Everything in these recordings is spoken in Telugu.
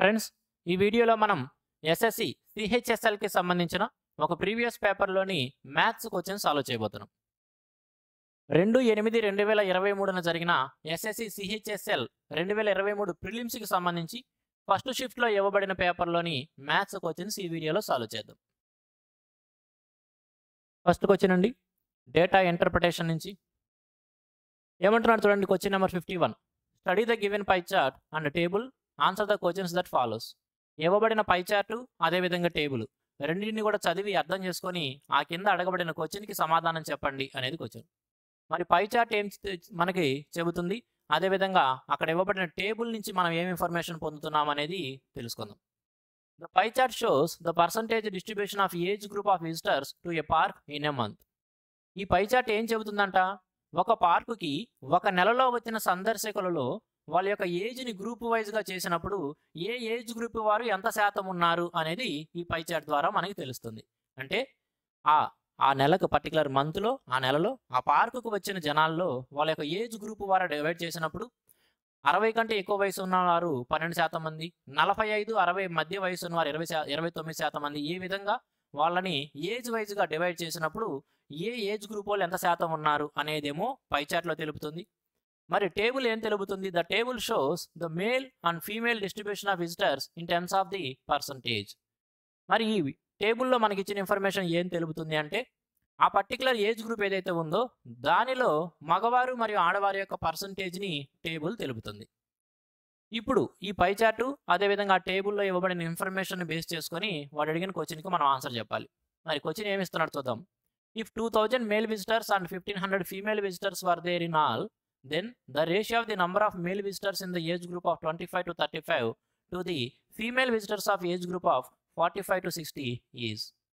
ఫ్రెండ్స్ ఈ వీడియోలో మనం ఎస్ఎస్సి సిహెచ్ఎస్ఎల్కి సంబంధించిన ఒక ప్రీవియస్ పేపర్లోని మ్యాథ్స్ క్వశ్చన్ సాల్వ్ చేయబోతున్నాం రెండు ఎనిమిది రెండు వేల ఇరవై మూడున జరిగిన ఎస్ఎస్సి సిహెచ్ఎస్ఎల్ రెండు వేల ఇరవై మూడు ప్రిలిమ్స్కి సంబంధించి ఫస్ట్ షిఫ్ట్లో ఇవ్వబడిన పేపర్లోని మ్యాథ్స్ క్వశ్చన్స్ ఈ వీడియోలో సాల్వ్ చేద్దాం ఫస్ట్ క్వశ్చన్ అండి డేటా ఇంటర్ప్రిటేషన్ నుంచి ఏమంటున్నాడు చూడండి question number fifty one study the given pie chart and table answer the questions that follows ఇవ్వబడిన పై చార్టు అదేవిధంగా టేబుల్ రెండింటిని కూడా చదివి అర్థం చేసుకొని ఆ కింద అడగబడిన క్వశ్చన్కి సమాధానం చెప్పండి అనేది క్వశ్చన్ మరి పై చార్ట్ ఏం చె- మనకి చెబుతుంది అదేవిధంగా అక్కడ ఇవ్వబడిన టేబుల్ నుంచి మనం ఏం ఇన్ఫర్మేషన్ పొందుతున్నాం అనేది తెలుసుకుందాం the pie chart shows the percentage distribution of age group of visitors to a park in a month ఈ పై చార్ట్ ఏం చెబుతుందంట ఒక పార్కుకి ఒక నెలలో వచ్చిన సందర్శకులలో వాళ్ళ యొక్క ఏజ్ని గ్రూప్ వైజ్గా చేసినప్పుడు ఏ ఏజ్ గ్రూప్ వారు ఎంత శాతం ఉన్నారు అనేది ఈ పై చార్ట్ ద్వారా మనకి తెలుస్తుంది అంటే ఆ ఆ నెలకు పర్టికులర్ మంత్లో ఆ నెలలో ఆ పార్కుకు వచ్చిన జనాల్లో వాళ్ళ యొక్క ఏజ్ గ్రూప్ వారు డివైడ్ చేసినప్పుడు అరవై కంటే ఎక్కువ వయసు ఉన్నవారు పన్నెండు శాతం మంది నలభై ఐదు అరవై మధ్య వయసు ఉన్నవారు ఇరవై శా ఇరవై తొమ్మిది శాతం మంది ఈ విధంగా వాళ్ళని ఏజ్ వైజ్గా డివైడ్ చేసినప్పుడు ఏ ఏజ్ గ్రూప్ వాళ్ళు ఎంత శాతం ఉన్నారు అనేదేమో పై చార్ట్లో తెలుపుతుంది మరి టేబుల్ ఏం తెలుపుతుంది the table shows the male and female distribution of visitors in terms of the percentage మరి ఈ టేబుల్లో మనకి ఇచ్చిన ఇన్ఫర్మేషన్ ఏం తెలుపుతుంది అంటే ఆ పర్టికులర్ ఏజ్ గ్రూప్ ఏదైతే ఉందో దానిలో మగవారు మరియు ఆడవారి యొక్క పర్సంటేజ్ని టేబుల్ తెలుపుతుంది ఇప్పుడు ఈ పై చార్టు అదేవిధంగా ఆ టేబుల్లో ఇవ్వబడిన ఇన్ఫర్మేషన్ బేస్ చేసుకొని వాడు అడిగిన క్వశ్చన్కి మనం ఆన్సర్ చెప్పాలి మరి క్వశ్చన్ ఏమి ఇస్తున్నాడు చూద్దాం if two thousand male visitors and fifteen hundred female visitors were there in all then the ratio of the number of male visitors in the age group of 25 to 35 to the female visitors of age group of 45 to 60 is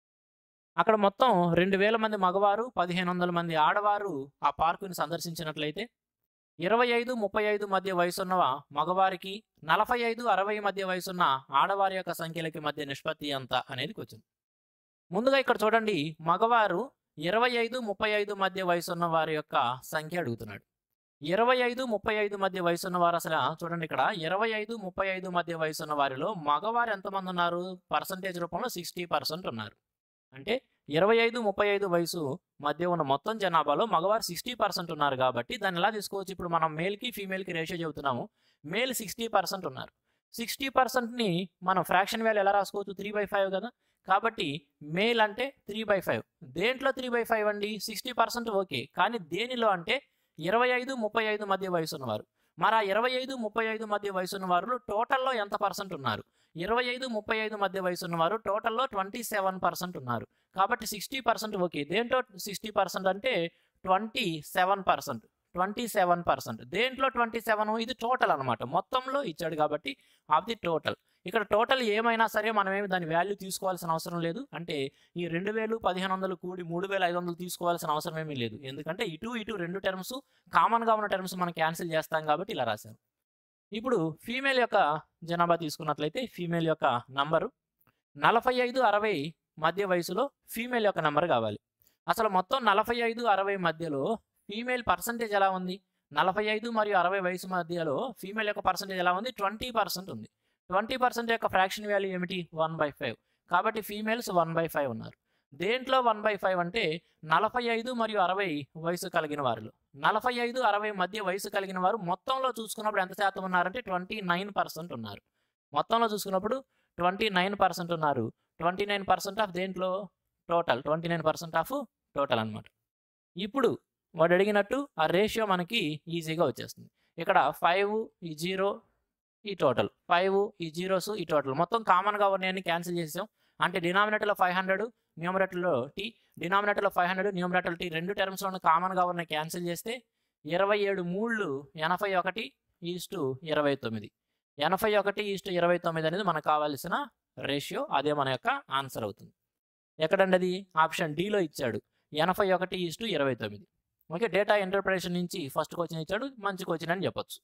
అక్కడ మొత్తం రెండు వేల మంది మగవారు పదిహేను వందల మంది ఆడవారు ఆ పార్కుని సందర్శించినట్లయితే ఇరవై ఐదు ముప్పై ఐదు మధ్య వయసున్న మగవారికి నలభై ఐదు అరవై మధ్య వయసున్న ఆడవారి యొక్క సంఖ్యలకి మధ్య నిష్పత్తి ఎంత అనేది క్వశ్చన్ ముందుగా ఇక్కడ చూడండి మగవారు ఇరవై ఐదు ముప్పై ఐదు మధ్య వయసున్న వారి యొక్క సంఖ్య అడుగుతున్నాడు ఇరవై ఐదు ముప్పై ఐదు మధ్య వయసున్న వారు అసలు చూడండి ఇక్కడ ఇరవై ఐదు ముప్పై ఐదు మధ్య వయసున్న వారిలో మగవారు ఎంతమంది ఉన్నారు పర్సంటేజ్ రూపంలో సిక్స్టీ పర్సెంట్ ఉన్నారు అంటే ఇరవై ఐదు ముప్పై ఐదు వయసు మధ్య ఉన్న మొత్తం జనాభాలో మగవారు సిక్స్టీ పర్సెంట్ ఉన్నారు కాబట్టి దాన్ని ఎలా తీసుకోవచ్చు ఇప్పుడు మనం మేల్కి ఫీమేల్కి రేషియో చెబుతున్నాము మేల్ సిక్స్టీ పర్సెంట్ ఉన్నారు సిక్స్టీ పర్సెంట్ని మనం ఫ్రాక్షన్ వాల్యూ ఎలా రాసుకోవచ్చు త్రీ బై ఫైవ్ కదా కాబట్టి మేల్ అంటే త్రీ బై ఫైవ్ దేంట్లో త్రీ బై ఫైవ్ అండి సిక్స్టీ పర్సెంట్ ఓకే కానీ దేనిలో అంటే ఇరవై ఐదు ముప్పై ఐదు మధ్య వయసు ఉన్నవారు మరి ఆ ఇరవై ఐదు ముప్పై ఐదు మధ్య వయసు ఉన్న వారు టోటల్లో ఎంత పర్సెంట్ ఉన్నారు ఇరవై ఐదు ముప్పై ఐదు మధ్య వయసు ఉన్నవారు టోటల్లో ట్వంటీ సెవెన్ పర్సెంట్ ఉన్నారు కాబట్టి సిక్స్టీ పర్సెంట్ ఓకే దేంట్లో సిక్స్టీ పర్సెంట్ అంటే twenty seven percent twenty seven percent దేంట్లో ట్వంటీ సెవెన్ ఇది టోటల్ అనమాట మొత్తంలో ఇచ్చాడు కాబట్టి ఆఫ్ ది టోటల్ ఇక్కడ టోటల్ ఏమైనా సరే మనం ఏమి దాని వాల్యూ తీసుకోవాల్సిన అవసరం లేదు అంటే ఈ రెండు వేలు పదిహేను వందలు కూడి మూడు వేల ఐదు వందలు తీసుకోవాల్సిన అవసరం ఏమీ లేదు ఎందుకంటే ఇటు ఇటు రెండు టర్మ్స్ కామన్గా ఉన్న టర్మ్స్ మనం క్యాన్సిల్ చేస్తాం కాబట్టి ఇలా రాశాను ఇప్పుడు ఫీమేల్ యొక్క జనాభా తీసుకున్నట్లయితే ఫీమేల్ యొక్క నంబరు నలభై ఐదు అరవై మధ్య వయసులో ఫీమేల్ యొక్క నంబర్ కావాలి అసలు మొత్తం నలభై ఐదు అరవై మధ్యలో ఫీమేల్ పర్సంటేజ్ ఎలా ఉంది నలభై ఐదు మరియు అరవై వయసు మధ్యలో ఫీమేల్ యొక్క పర్సంటేజ్ ఎలా ఉంది ట్వంటీ పర్సెంట్ ఉంది ట్వంటీ పర్సెంట్ యొక్క ఫ్రాక్షన్ వాల్యూ ఏమిటి వన్ బై ఫైవ్ కాబట్టి ఫీమేల్స్ వన్ బై ఫైవ్ ఉన్నారు దేంట్లో వన్ బై ఫైవ్ అంటే నలభై ఐదు మరియు అరవై వయసు కలిగిన వారిలో నలభై ఐదు అరవై మధ్య వయసు కలిగిన వారు మొత్తంలో చూసుకున్నప్పుడు ఎంత శాతం ఉన్నారంటే ట్వంటీ నైన్ పర్సెంట్ ఉన్నారు మొత్తంలో చూసుకున్నప్పుడు ట్వంటీ నైన్ పర్సెంట్ ఉన్నారు ట్వంటీ నైన్ పర్సెంట్ ఆఫ్ దేంట్లో total twenty nine percent of total అనమాట ఇప్పుడు వాడు అడిగినట్టు ఆ రేషియో మనకి ఈజీగా వచ్చేస్తుంది ఇక్కడ ఫైవ్ ఈ జీరో ఈ టోటల్ ఫైవ్ ఈ జీరోస్ ఈ టోటల్ మొత్తం కామన్గా ఉన్నాయని క్యాన్సిల్ చేసాం అంటే డినామినేటర్లో ఫైవ్ హండ్రెడ్ న్యూమరేటర్లో టీ డినామినేటర్లో ఫైవ్ హండ్రెడ్ న్యూమరేటర్ టీ రెండు టర్మ్స్లో కామన్గా ఉన్నాయి క్యాన్సిల్ చేస్తే ఇరవై ఏడు మూళ్ళు ఎనభై ఒకటి ఈస్టు ఇరవై తొమ్మిది ఎనభై ఒకటి ఈస్టు ఇరవై తొమ్మిది అనేది మనకు కావాల్సిన రేషియో అదే మన యొక్క ఆన్సర్ అవుతుంది ఎక్కడండి అది ఆప్షన్ డిలో ఇచ్చాడు ఎనభై ఒకటి ఈస్టు ఇరవై తొమ్మిది ఓకే డేటా ఇంటర్ప్రిటేషన్ నుంచి ఫస్ట్ క్వశ్చన్ ఇచ్చాడు మంచి క్వశ్చన్ అని చెప్పొచ్చు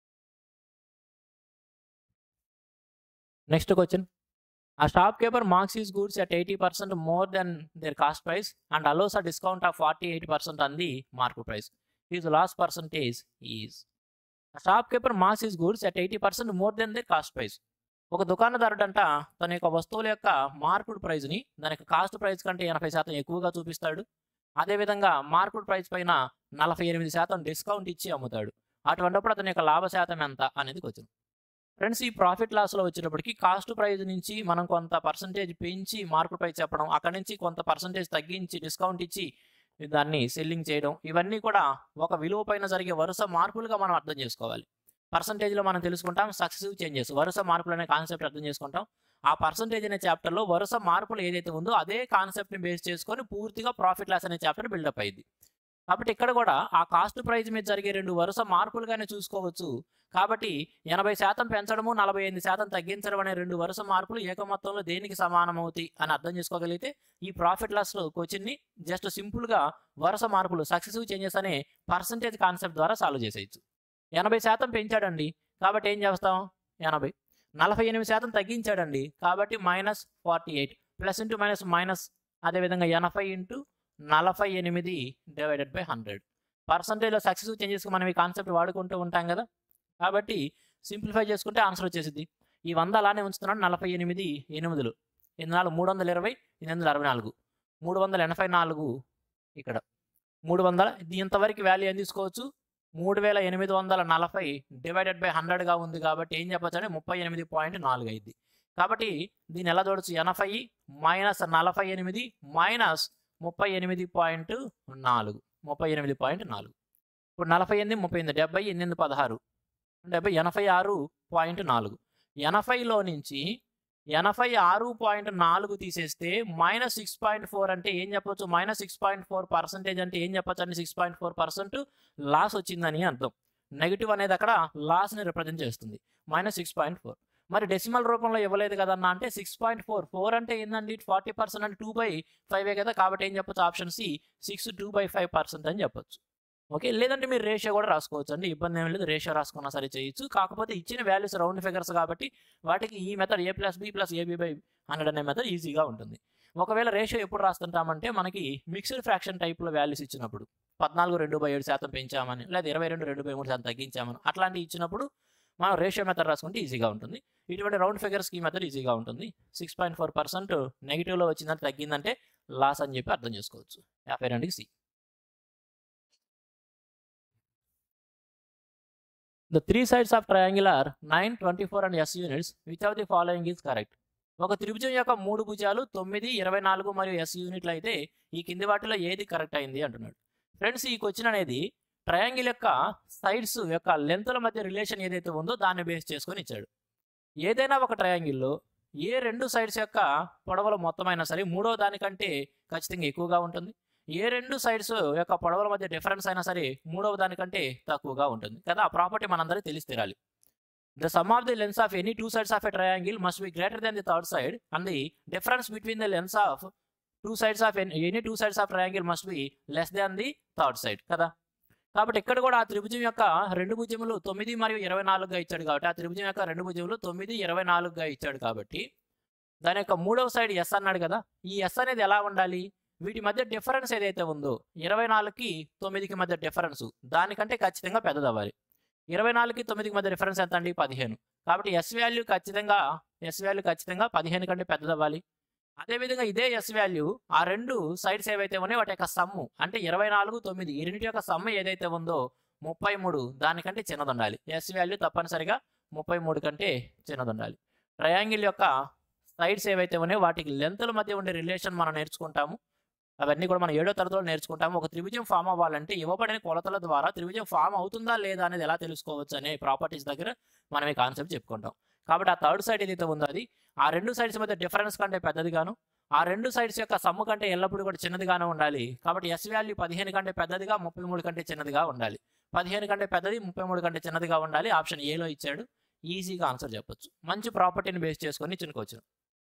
next question A shopkeeper marks his goods at 80% more than their cost price and allows a discount of 48% on the market price. His loss percentage is. A shopkeeper marks his goods at 80% more than their cost price. ఒక దుకాణదారుడంట తన యొక్క వస్తువుల యొక్క మార్కెట్ ప్రైస్ని దాని యొక్క కాస్ట్ ప్రైస్ కంటే ఎనభై శాతం ఎక్కువగా చూపిస్తాడు అదేవిధంగా మార్కెట్ ప్రైస్ పైన నలభై ఎనిమిది శాతం డిస్కౌంట్ ఇచ్చి అమ్ముతాడు అటువంటిప్పుడు అతని యొక్క లాభ శాతం ఎంత అనేది క్వశ్చన్ ఫ్రెండ్స్ ఈ ప్రాఫిట్ లాస్లో వచ్చేటప్పటికి కాస్ట్ ప్రైస్ నుంచి మనం కొంత పర్సంటేజ్ పెంచి మార్కెట్ ప్రైస్ చెప్పడం అక్కడ నుంచి కొంత పర్సంటేజ్ తగ్గించి డిస్కౌంట్ ఇచ్చి దాన్ని సెల్లింగ్ చేయడం ఇవన్నీ కూడా ఒక విలువ పైన జరిగే వరుస మార్పులుగా మనం అర్థం చేసుకోవాలి పర్సంటేజ్లో మనం తెలుసుకుంటాం సక్సెసివ్ చేంజెస్ వరుస మార్పులు అనే కాన్సెప్ట్ అర్థం చేసుకుంటాం ఆ పర్సంటేజ్ అనే చాప్టర్లో వరుస మార్పులు ఏదైతే ఉందో అదే కాన్సెప్ట్ని బేస్ చేసుకొని పూర్తిగా ప్రాఫిట్ లాస్ అనే చాప్టర్ బిల్డప్ అయింది కాబట్టి ఇక్కడ కూడా ఆ కాస్ట్ ప్రైస్ మీద జరిగే రెండు వరుస మార్పులుగానే చూసుకోవచ్చు కాబట్టి ఎనభై శాతం పెంచడము నలభై ఎనిమిది శాతం తగ్గించడం అనే రెండు వరుస మార్పులు ఏక మొత్తంలో దేనికి సమానం అవుతాయి అని అర్థం చేసుకోగలిగితే ఈ ప్రాఫిట్ లాస్ క్వశ్చన్ని జస్ట్ సింపుల్గా వరుస మార్పులు సక్సెసివ్ చేంజెస్ అనే పర్సంటేజ్ కాన్సెప్ట్ ద్వారా సాల్వ్ చేసేయచ్చు ఎనభై శాతం పెంచాడండి కాబట్టి ఏం చేస్తాం ఎనభై నలభై ఎనిమిది శాతం తగ్గించాడండి కాబట్టి minus forty eight plus into minus minus అదేవిధంగా ఎనభై ఇంటూ నలభై ఎనిమిది డివైడెడ్ బై హండ్రెడ్ పర్సంటేజ్లో సక్సెసివ్ చేంజెస్కి మనం ఈ కాన్సెప్ట్ వాడుకుంటూ ఉంటాం కదా కాబట్టి సింప్లిఫై చేసుకుంటే ఆన్సర్ వచ్చేసింది ఈ వంద అలానే ఉంచుతున్నాడు నలభై ఎనిమిది ఎనిమిదిలు ఎనిమిది నాలుగు మూడు వందల ఇరవై ఎనిమిది వందల అరవై నాలుగు మూడు వందల ఎనభై నాలుగు ఇక్కడ మూడు వందల ఇది ఇంతవరకు వాల్యూ ఏం తీసుకోవచ్చు మూడు వేల ఎనిమిది వందల నలభై డివైడెడ్ బై హండ్రెడ్గా ఉంది కాబట్టి ఏం చెప్పొచ్చు అంటే ముప్పై ఎనిమిది పాయింట్ నాలుగు అయింది కాబట్టి దీన్ని ఎలా చూడొచ్చు ఎనభై మైనస్ నలభై ఎనిమిది మైనస్ ముప్పై ఎనిమిది పాయింట్ నాలుగు ముప్పై ఎనిమిది పాయింట్ నాలుగు ఇప్పుడు నలభై ఎనిమిది ముప్పై ఎనిమిది డెబ్బై ఎనిమిది పదహారు డెబ్బై ఎనభై ఆరు పాయింట్ నాలుగు ఎనభైలో నుంచి ఎనభై ఆరు పాయింట్ నాలుగు తీసేస్తే మైనస్ సిక్స్ పాయింట్ ఫోర్ అంటే ఏం చెప్పొచ్చు minus six point four percentage అంటే ఏం చెప్పొచ్చు అంటే six point four percent loss వచ్చిందని అర్థం నెగిటివ్ అనేది అక్కడ లాస్ని రిప్రజెంట్ చేస్తుంది మైనస్ సిక్స్ పాయింట్ ఫోర్ మరి డెసిమల్ రూపంలో ఇవ్వలేదు కదన్నా అంటే సిక్స్ పాయింట్ ఫోర్ ఫోర్ అంటే ఏంటండి ఫార్టీ పర్సెంట్ అంటే టూ బై ఫైవే కదా కాబట్టి ఏం చెప్పొచ్చు option C six two by five percent అని చెప్పొచ్చు ఓకే లేదంటే మీరు రేషియో కూడా రాసుకోవచ్చు అండి ఇబ్బంది ఏం లేదు రేషియో రాసుకున్నా సరే చేయొచ్చు కాకపోతే ఇచ్చిన వాల్యూస్ రౌండ్ ఫిగర్స్ కాబట్టి వాటికి ఈ method A plus B plus AB by hundred అనే మెథడ్ ఈజీగా ఉంటుంది ఒకవేళ రేషియో ఎప్పుడు రాస్తుంటామంటే మనకి మిక్స్డ్ ఫ్రాక్షన్ టైప్లో వాల్యూస్ ఇచ్చినప్పుడు పద్నాలుగు రెండు బై ఏడు శాతం పెంచామని లేదా ఇరవై రెండు రెండు బై మూడు శాతం తగ్గించామని అట్లాంటివి ఇచ్చినప్పుడు మనం రేషియో మెథడ్ రాసుకుంటే ఈజీగా ఉంటుంది ఇటువంటి రౌండ్ ఫిగర్స్ ఈ మెథడ్ ఈజీగా ఉంటుంది సిక్స్ పాయింట్ ఫోర్ పర్సెంట్ నెగిటివ్లో వచ్చిందంటే తగ్గిందంటే లాస్ అని చెప్పి అర్థం చేసుకోవచ్చు యాభై రెండుకి C The three sides of triangle are 9, 24 and S units. Which of the following is correct? ఒక త్రిభుజం యొక్క మూడు భుజాలు తొమ్మిది ఇరవై నాలుగు మరియు ఎస్ యూనిట్లు అయితే ఈ కింది వాటిలో ఏది కరెక్ట్ అయింది అంటున్నాడు ఫ్రెండ్స్ ఈ క్వశ్చన్ అనేది ట్రయాంగిల్ యొక్క సైడ్స్ యొక్క లెంత్ల మధ్య రిలేషన్ ఏదైతే ఉందో దాన్ని బేస్ చేసుకొని ఇచ్చాడు ఏదైనా ఒక ట్రయాంగిల్లో ఏ రెండు సైడ్స్ యొక్క పొడవుల మొత్తమైనా సరే మూడో దానికంటే ఖచ్చితంగా ఎక్కువగా ఉంటుంది ఏ రెండు సైడ్స్ యొక్క పొడవుల మధ్య డిఫరెన్స్ అయినా సరే మూడవ దానికంటే తక్కువగా ఉంటుంది కదా ఆ ప్రాపర్టీ మనందరికీ తెలిసి తీరాలి the sum of the lengths of any two sides of a triangle must be greater than the third side and the difference between the lengths of two sides of any two sides of triangle must be less than the third side కదా కాబట్టి ఇక్కడ కూడా ఆ త్రిభుజం యొక్క రెండు భుజములు తొమ్మిది మరియు ఇరవై నాలుగుగా ఇచ్చాడు కాబట్టి ఆ త్రిభుజం యొక్క రెండు భుజములు తొమ్మిది ఇరవై నాలుగుగా ఇచ్చాడు కాబట్టి దాని యొక్క మూడవ సైడ్ ఎస్ అన్నాడు కదా ఈ ఎస్ అనేది ఎలా ఉండాలి వీటి మధ్య డిఫరెన్స్ ఏదైతే ఉందో ఇరవై నాలుగుకి తొమ్మిదికి మధ్య డిఫరెన్స్ దానికంటే ఖచ్చితంగా పెద్దదవ్వాలి ఇరవై నాలుగుకి తొమ్మిదికి మధ్య డిఫరెన్స్ ఎంత అండి పదిహేను కాబట్టి ఎస్ వాల్యూ ఖచ్చితంగా ఎస్ వాల్యూ ఖచ్చితంగా పదిహేను కంటే పెద్దదవ్వాలి అదేవిధంగా ఇదే ఎస్ వాల్యూ ఆ రెండు సైడ్స్ ఏవైతే ఉన్నాయో వాటి యొక్క సమ్ము అంటే ఇరవై నాలుగు తొమ్మిది ఈ రెండింటి యొక్క సమ్ము ఏదైతే ఉందో ముప్పై మూడు దానికంటే చిన్నది ఉండాలి ఎస్ వాల్యూ తప్పనిసరిగా ముప్పై మూడు కంటే చిన్నది ఉండాలి ట్రయాంగిల్ యొక్క సైడ్స్ ఏవైతే ఉన్నాయో వాటికి లెంత్ల మధ్య ఉండే రిలేషన్ మనం నేర్చుకుంటాము అవన్నీ కూడా మనం ఏడో తరగతిలో నేర్చుకుంటాము ఒక త్రిభుజం ఫామ్ అవ్వాలంటే ఇవ్వబడిన కొలతల ద్వారా త్రిభుజం ఫామ్ అవుతుందా లేదా అనేది ఎలా తెలుసుకోవచ్చు అనే ప్రాపర్టీస్ దగ్గర మనం ఈ కాన్సెప్ట్ చెప్పుకుంటాం కాబట్టి ఆ థర్డ్ సైడ్ ఏదైతే ఉందో అది ఆ రెండు సైడ్స్ మధ్య డిఫరెన్స్ కంటే పెద్దదిగాను ఆ రెండు సైడ్స్ యొక్క సమ్ము కంటే ఎల్లప్పుడూ కూడా చిన్నదిగానే ఉండాలి కాబట్టి ఎస్ వాల్యూ పదిహేను కంటే పెద్దదిగా ముప్పై మూడు కంటే చిన్నదిగా ఉండాలి పదిహేను కంటే పెద్దది ముప్పై మూడు కంటే చిన్నదిగా ఉండాలి ఆప్షన్ ఏలో ఇచ్చాడు ఈజీగా ఆన్సర్ చెప్పొచ్చు మంచి ప్రాపర్టీని బేస్ చేసుకొని చినుకోవచ్చు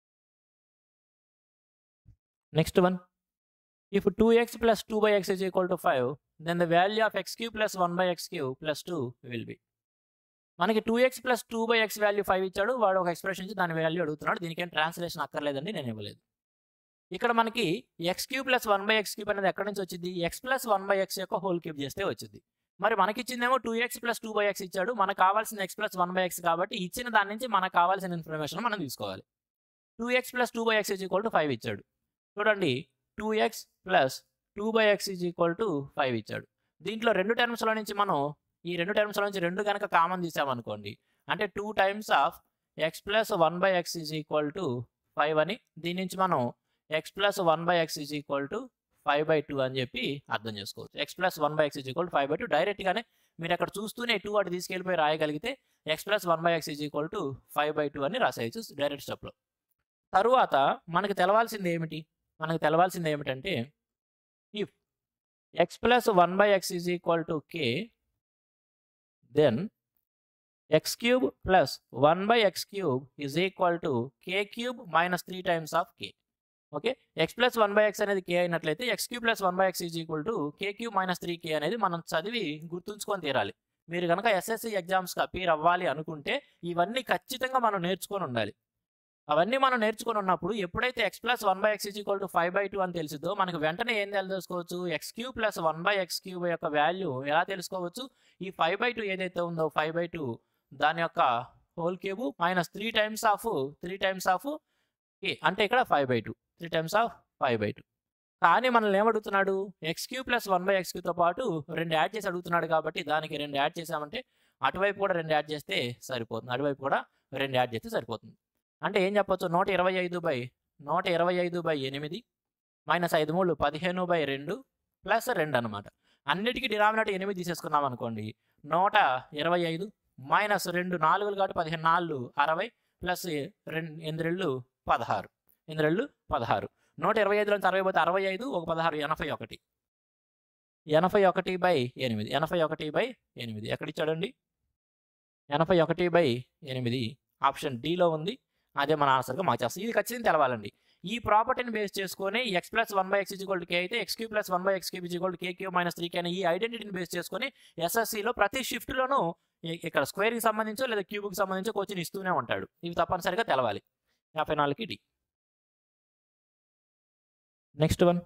next one if 2x plus 2 by x is equal to 5 then the value of x cube plus 1 by x cube plus 2 will be మనకి two X plus two by X value five ఇచ్చాడు వాడు ఒక ఎక్స్ప్రెషన్ ఇచ్చి దాని వాల్యూ అడుగుతున్నాడు దీనికి ఏం ట్రాన్స్లేషన్ అక్కర్లేదండి నేను ఇవ్వలేదు ఇక్కడ మనకి X cube plus one by X cube అనేది ఎక్కడి నుంచి వచ్చింది X plus one by X యొక్క హోల్ క్యూబ్ చేస్తే వచ్చింది మరి మనకిచ్చిందేమో two X plus two by X ఇచ్చాడు మనకు కావాల్సిన X plus one by X కాబట్టి ఇచ్చిన దాని నుంచి మనకు కావాల్సిన ఇన్ఫర్మేషన్ మనం తీసుకోవాలి two X plus two by X is equal to five ఇచ్చాడు చూడండి two X plus two by X is equal to five ఇచ్చాడు దీంట్లో రెండు టర్మ్స్లో నుంచి మనం ఈ రెండు టర్మ్స్లో నుంచి రెండు కనుక కామన్ తీసామనుకోండి అంటే two times of X plus one by X is equal to five అని దీని నుంచి మనం X plus one by X is equal to five by two అని చెప్పి అర్థం చేసుకోవచ్చు X plus one by X is equal to five by two డైరెక్ట్గానే మీరు అక్కడ చూస్తూనే టూ అటు తీసుకెళ్ళిపోయి రాయగలిగితే X plus one by X is equal to five by two అని రాసేయచ్చు డైరెక్ట్ స్టెప్లో తరువాత మనకి తెలవాల్సింది ఏమిటి మనకు తెలవాల్సింది ఏమిటంటే if X plus one by X is equal to K then X cube plus one by X cube is equal to K cube minus three times of K okay X plus one by X అనేది కే అయినట్లయితే X cube plus one by X is equal to K cube minus three K అనేది మనం చదివి గుర్తుంచుకొని తీరాలి మీరు కనుక ఎస్ఎస్సి ఎగ్జామ్స్కి అపీర్ అవ్వాలి అనుకుంటే ఇవన్నీ ఖచ్చితంగా మనం నేర్చుకొని ఉండాలి అవన్నీ మనం నేర్చుకొని ఉన్నప్పుడు ఎప్పుడైతే x plus one by X is equal to five by two అని తెలిసిందో మనకు వెంటనే ఏం తెలుసుకోవచ్చు x cube plus one by X cube యొక్క వాల్యూ ఎలా తెలుసుకోవచ్చు ఈ ఫైవ్ బై టూ ఏదైతే ఉందో ఫైవ్ బై టూ దాని యొక్క whole cube minus three times of three times of k అంటే ఇక్కడ five by two three times of five by two కానీ మనల్ని ఏమడుగుతున్నాడు x cube plus one by x క్యూతో పాటు రెండు యాడ్ చేసి అడుగుతున్నాడు కాబట్టి దానికి రెండు యాడ్ చేసామంటే అటువైపు కూడా రెండు యాడ్ చేస్తే సరిపోతుంది అటువైపు కూడా రెండు యాడ్ చేస్తే సరిపోతుంది అంటే ఏం చెప్పొచ్చు నూట ఇరవై ఐదు బై నూట ఇరవై ఐదు బై ఎనిమిది మైనస్ ఐదు మూడు పదిహేను బై రెండు ప్లస్ రెండు అనమాట అన్నిటికీ డినామినేటర్ ఎనిమిది తీసేసుకున్నాం అనుకోండి నూట ఇరవై ఐదు మైనస్ రెండు నాలుగులు కాబట్టి పదిహేను నాలుగు అరవై ప్లస్ రెండు ఎనిమిది రెండు పదహారు ఎనిమిది రెండు పదహారు నూట ఇరవై ఐదులో అరవై పోతే అరవై ఐదు ఒక పదహారు ఎనభై ఒకటి ఎనభై ఒకటి బై ఎనిమిది ఎనభై ఒకటి బై ఎనిమిది ఎక్కడిచ్చాడండి ఎనభై ఒకటి బై ఎనిమిది ఆప్షన్ డిలో ఉంది అదే మన ఆన్సర్గా మార్చేస్తాం ఇది ఖచ్చితంగా తెలవాలండి ఈ ప్రాపర్టీని బేస్ చేసుకొని x plus one by x equal k అయితే x cube plus one by X cube equal k cube minus three k అనే ఈ ఐడెంటిటీని బేస్ చేసుకొని ఎస్ఎస్సిలో ప్రతి షిఫ్ట్లోనూ ఇక్కడ స్క్వేర్కి సంబంధించో లేదా క్యూబ్కి సంబంధించో కోచింగ్ ఇస్తూనే ఉంటాడు ఇవి తప్పనిసరిగా తెలవాలి యాభై నాలుగుకి D next one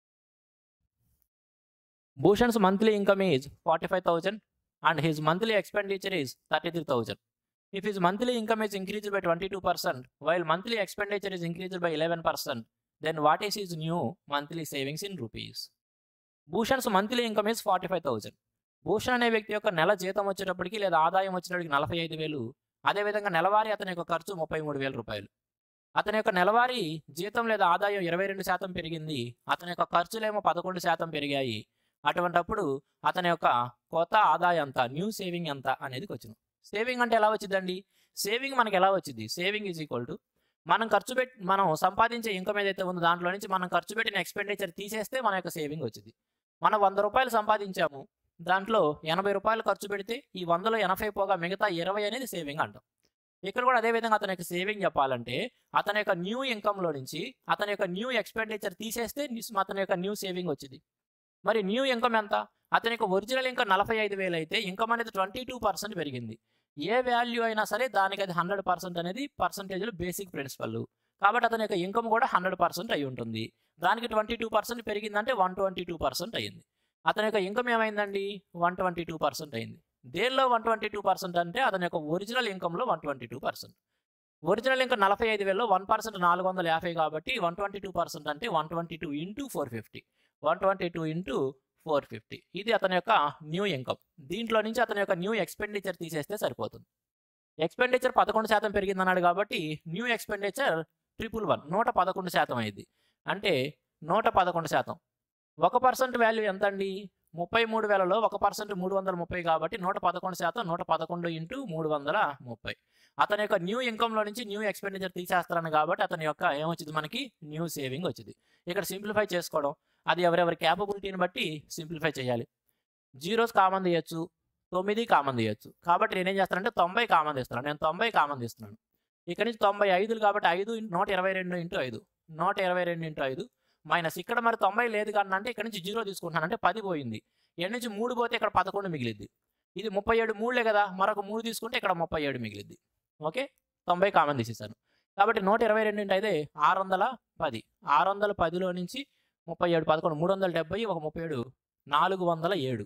Bhushan's monthly income is forty five thousand and his monthly expenditure is thirty three thousand If his monthly income is increased by 22%, while monthly expenditure is increased by 11%, then what is his new monthly savings in rupees? Bhushan's monthly income is forty five thousand Bhushan అనే వ్యక్తి యొక్క నెల జీతం వచ్చేటప్పటికి లేదా ఆదాయం వచ్చేటప్పటికి నలభై ఐదు వేలు అదేవిధంగా నెలవారీ అతని యొక్క ఖర్చు ముప్పై మూడు వేల రూపాయలు అతని యొక్క నెలవారీ జీతం లేదా ఆదాయం ఇరవై రెండు శాతం పెరిగింది అతని యొక్క ఖర్చులేమో పదకొండు శాతం పెరిగాయి అటువంటప్పుడు అతని యొక్క కొత్త ఆదాయం ఎంత న్యూ సేవింగ్ ఎంత అనేది వచ్చింది సేవింగ్ అంటే ఎలా వచ్చిందండి సేవింగ్ మనకి ఎలా వచ్చింది సేవింగ్ ఈజ్ ఈక్వల్ టు మనం ఖర్చు పెట్టి మనం సంపాదించే ఇన్కమ్ ఏదైతే ఉందో దాంట్లో నుంచి మనం ఖర్చు పెట్టిన ఎక్స్పెండిచర్ తీసేస్తే మన యొక్క సేవింగ్ వచ్చింది మనం వంద రూపాయలు సంపాదించాము దాంట్లో ఎనభై రూపాయలు ఖర్చు పెడితే ఈ వందలో ఎనభై పోగా మిగతా ఇరవై అనేది సేవింగ్ అంటాం ఇక్కడ కూడా అదే విధంగా అతని యొక్క సేవింగ్ చెప్పాలంటే అతని యొక్క న్యూ ఇన్కమ్లో నుంచి అతని యొక్క న్యూ ఎక్స్పెండిచర్ తీసేస్తే అతని యొక్క న్యూ సేవింగ్ వచ్చింది మరి న్యూ ఇన్కమ్ ఎంత అతని యొక్క ఒరిజినల్ ఇన్కమ్ నలభై ఐదు వేలు అయితే ఇన్కమ్ అనేది ట్వంటీ టూ పర్సెంట్ పెరిగింది ఏ వాల్యూ అయినా సరే దానికి అది హండ్రెడ్ పర్సెంట్ అనేది పర్సంటేజ్లో బేసిక్ ప్రిన్సిపల్ కాబట్టి అతని యొక్క ఇన్కమ్ కూడా హండ్రెడ్ పర్సెంట్ అయి ఉంటుంది దానికి ట్వంటీ టూ పర్సెంట్ పెరిగిందంటే వన్ ట్వంటీ టూ పర్సెంట్ అయ్యింది అతని యొక్క ఇన్కమ్ ఏమైందండి వన్ ట్వంటీ టూ పర్సెంట్ అయింది దేనిలో వన్ ట్వంటీ టూ పర్సెంట్ అంటే అతని యొక్క ఒరిజినల్ ఇన్కమ్లో one twenty two percent original income నలభై ఐదు వేలలో వన్ పర్సెంట్ నాలుగు వందల యాభై కాబట్టి వన్ ట్వంటీ టూ పర్సెంట్ అంటే one twenty two into four fifty one twenty two into four fifty ఇది అతని యొక్క న్యూ ఇన్కమ్ దీంట్లో నుంచి అతని యొక్క న్యూ ఎక్స్పెండిచర్ తీసేస్తే సరిపోతుంది ఎక్స్పెండిచర్ పదకొండు శాతం పెరిగిందన్నాడు కాబట్టి న్యూ ఎక్స్పెండిచర్ ట్రిపుల్ వన్ నూట పదకొండు శాతం అయింది అంటే నూట పదకొండు శాతం ఒక పర్సెంట్ వాల్యూ ఎంత అండి ముప్పై మూడు వేలలో ఒక పర్సెంట్ మూడు వందల ముప్పై కాబట్టి నూట పదకొండు శాతం నూట పదకొండు ఇంటూ మూడు వందల ముప్పై అతని యొక్క న్యూ ఇన్కమ్లో నుంచి న్యూ ఎక్స్పెండిచర్ తీసేస్తారని కాబట్టి అతని యొక్క ఏమొచ్చింది మనకి న్యూ సేవింగ్ వచ్చింది ఇక్కడ సింప్లిఫై చేసుకోవడం అది ఎవరెవరి క్యాపబిలిటీని బట్టి సింప్లిఫై చేయాలి జీరోస్ కామన్ తీయచ్చు తొమ్మిది కామన్ తీయచ్చు కాబట్టి నేనేం చేస్తానంటే తొంభై కామన్ తీస్తున్నాను నేను తొంభై కామన్ తీస్తున్నాను ఇక్కడ నుంచి తొంభై ఐదులు కాబట్టి ఐదు నూట ఇరవై రెండు ఇంటూ ఐదు నూట ఇరవై రెండు ఇంటూ ఐదు మైనస్ ఇక్కడ మరి తొంభై లేదు కానీ అంటే ఇక్కడ నుంచి జీరో తీసుకుంటున్నాను అంటే పది పోయింది ఇక్కడ నుంచి మూడు పోతే ఇక్కడ పదకొండు మిగిలిద్ది ఇది ముప్పై ఏడు మూడులే కదా మరొక మూడు తీసుకుంటే ఇక్కడ ముప్పై ఏడు మిగిలిద్ది ఓకే తొంభై కామన్ తీసేసాను కాబట్టి నూట ఇరవై రెండు ఇంటూ అయితే ఆరు వందల పది ఆరు వందల పదిలో నుంచి ముప్పై ఏడు పదకొండు మూడు వందల డెబ్బై ఒక ముప్పై ఏడు నాలుగు వందల ఏడు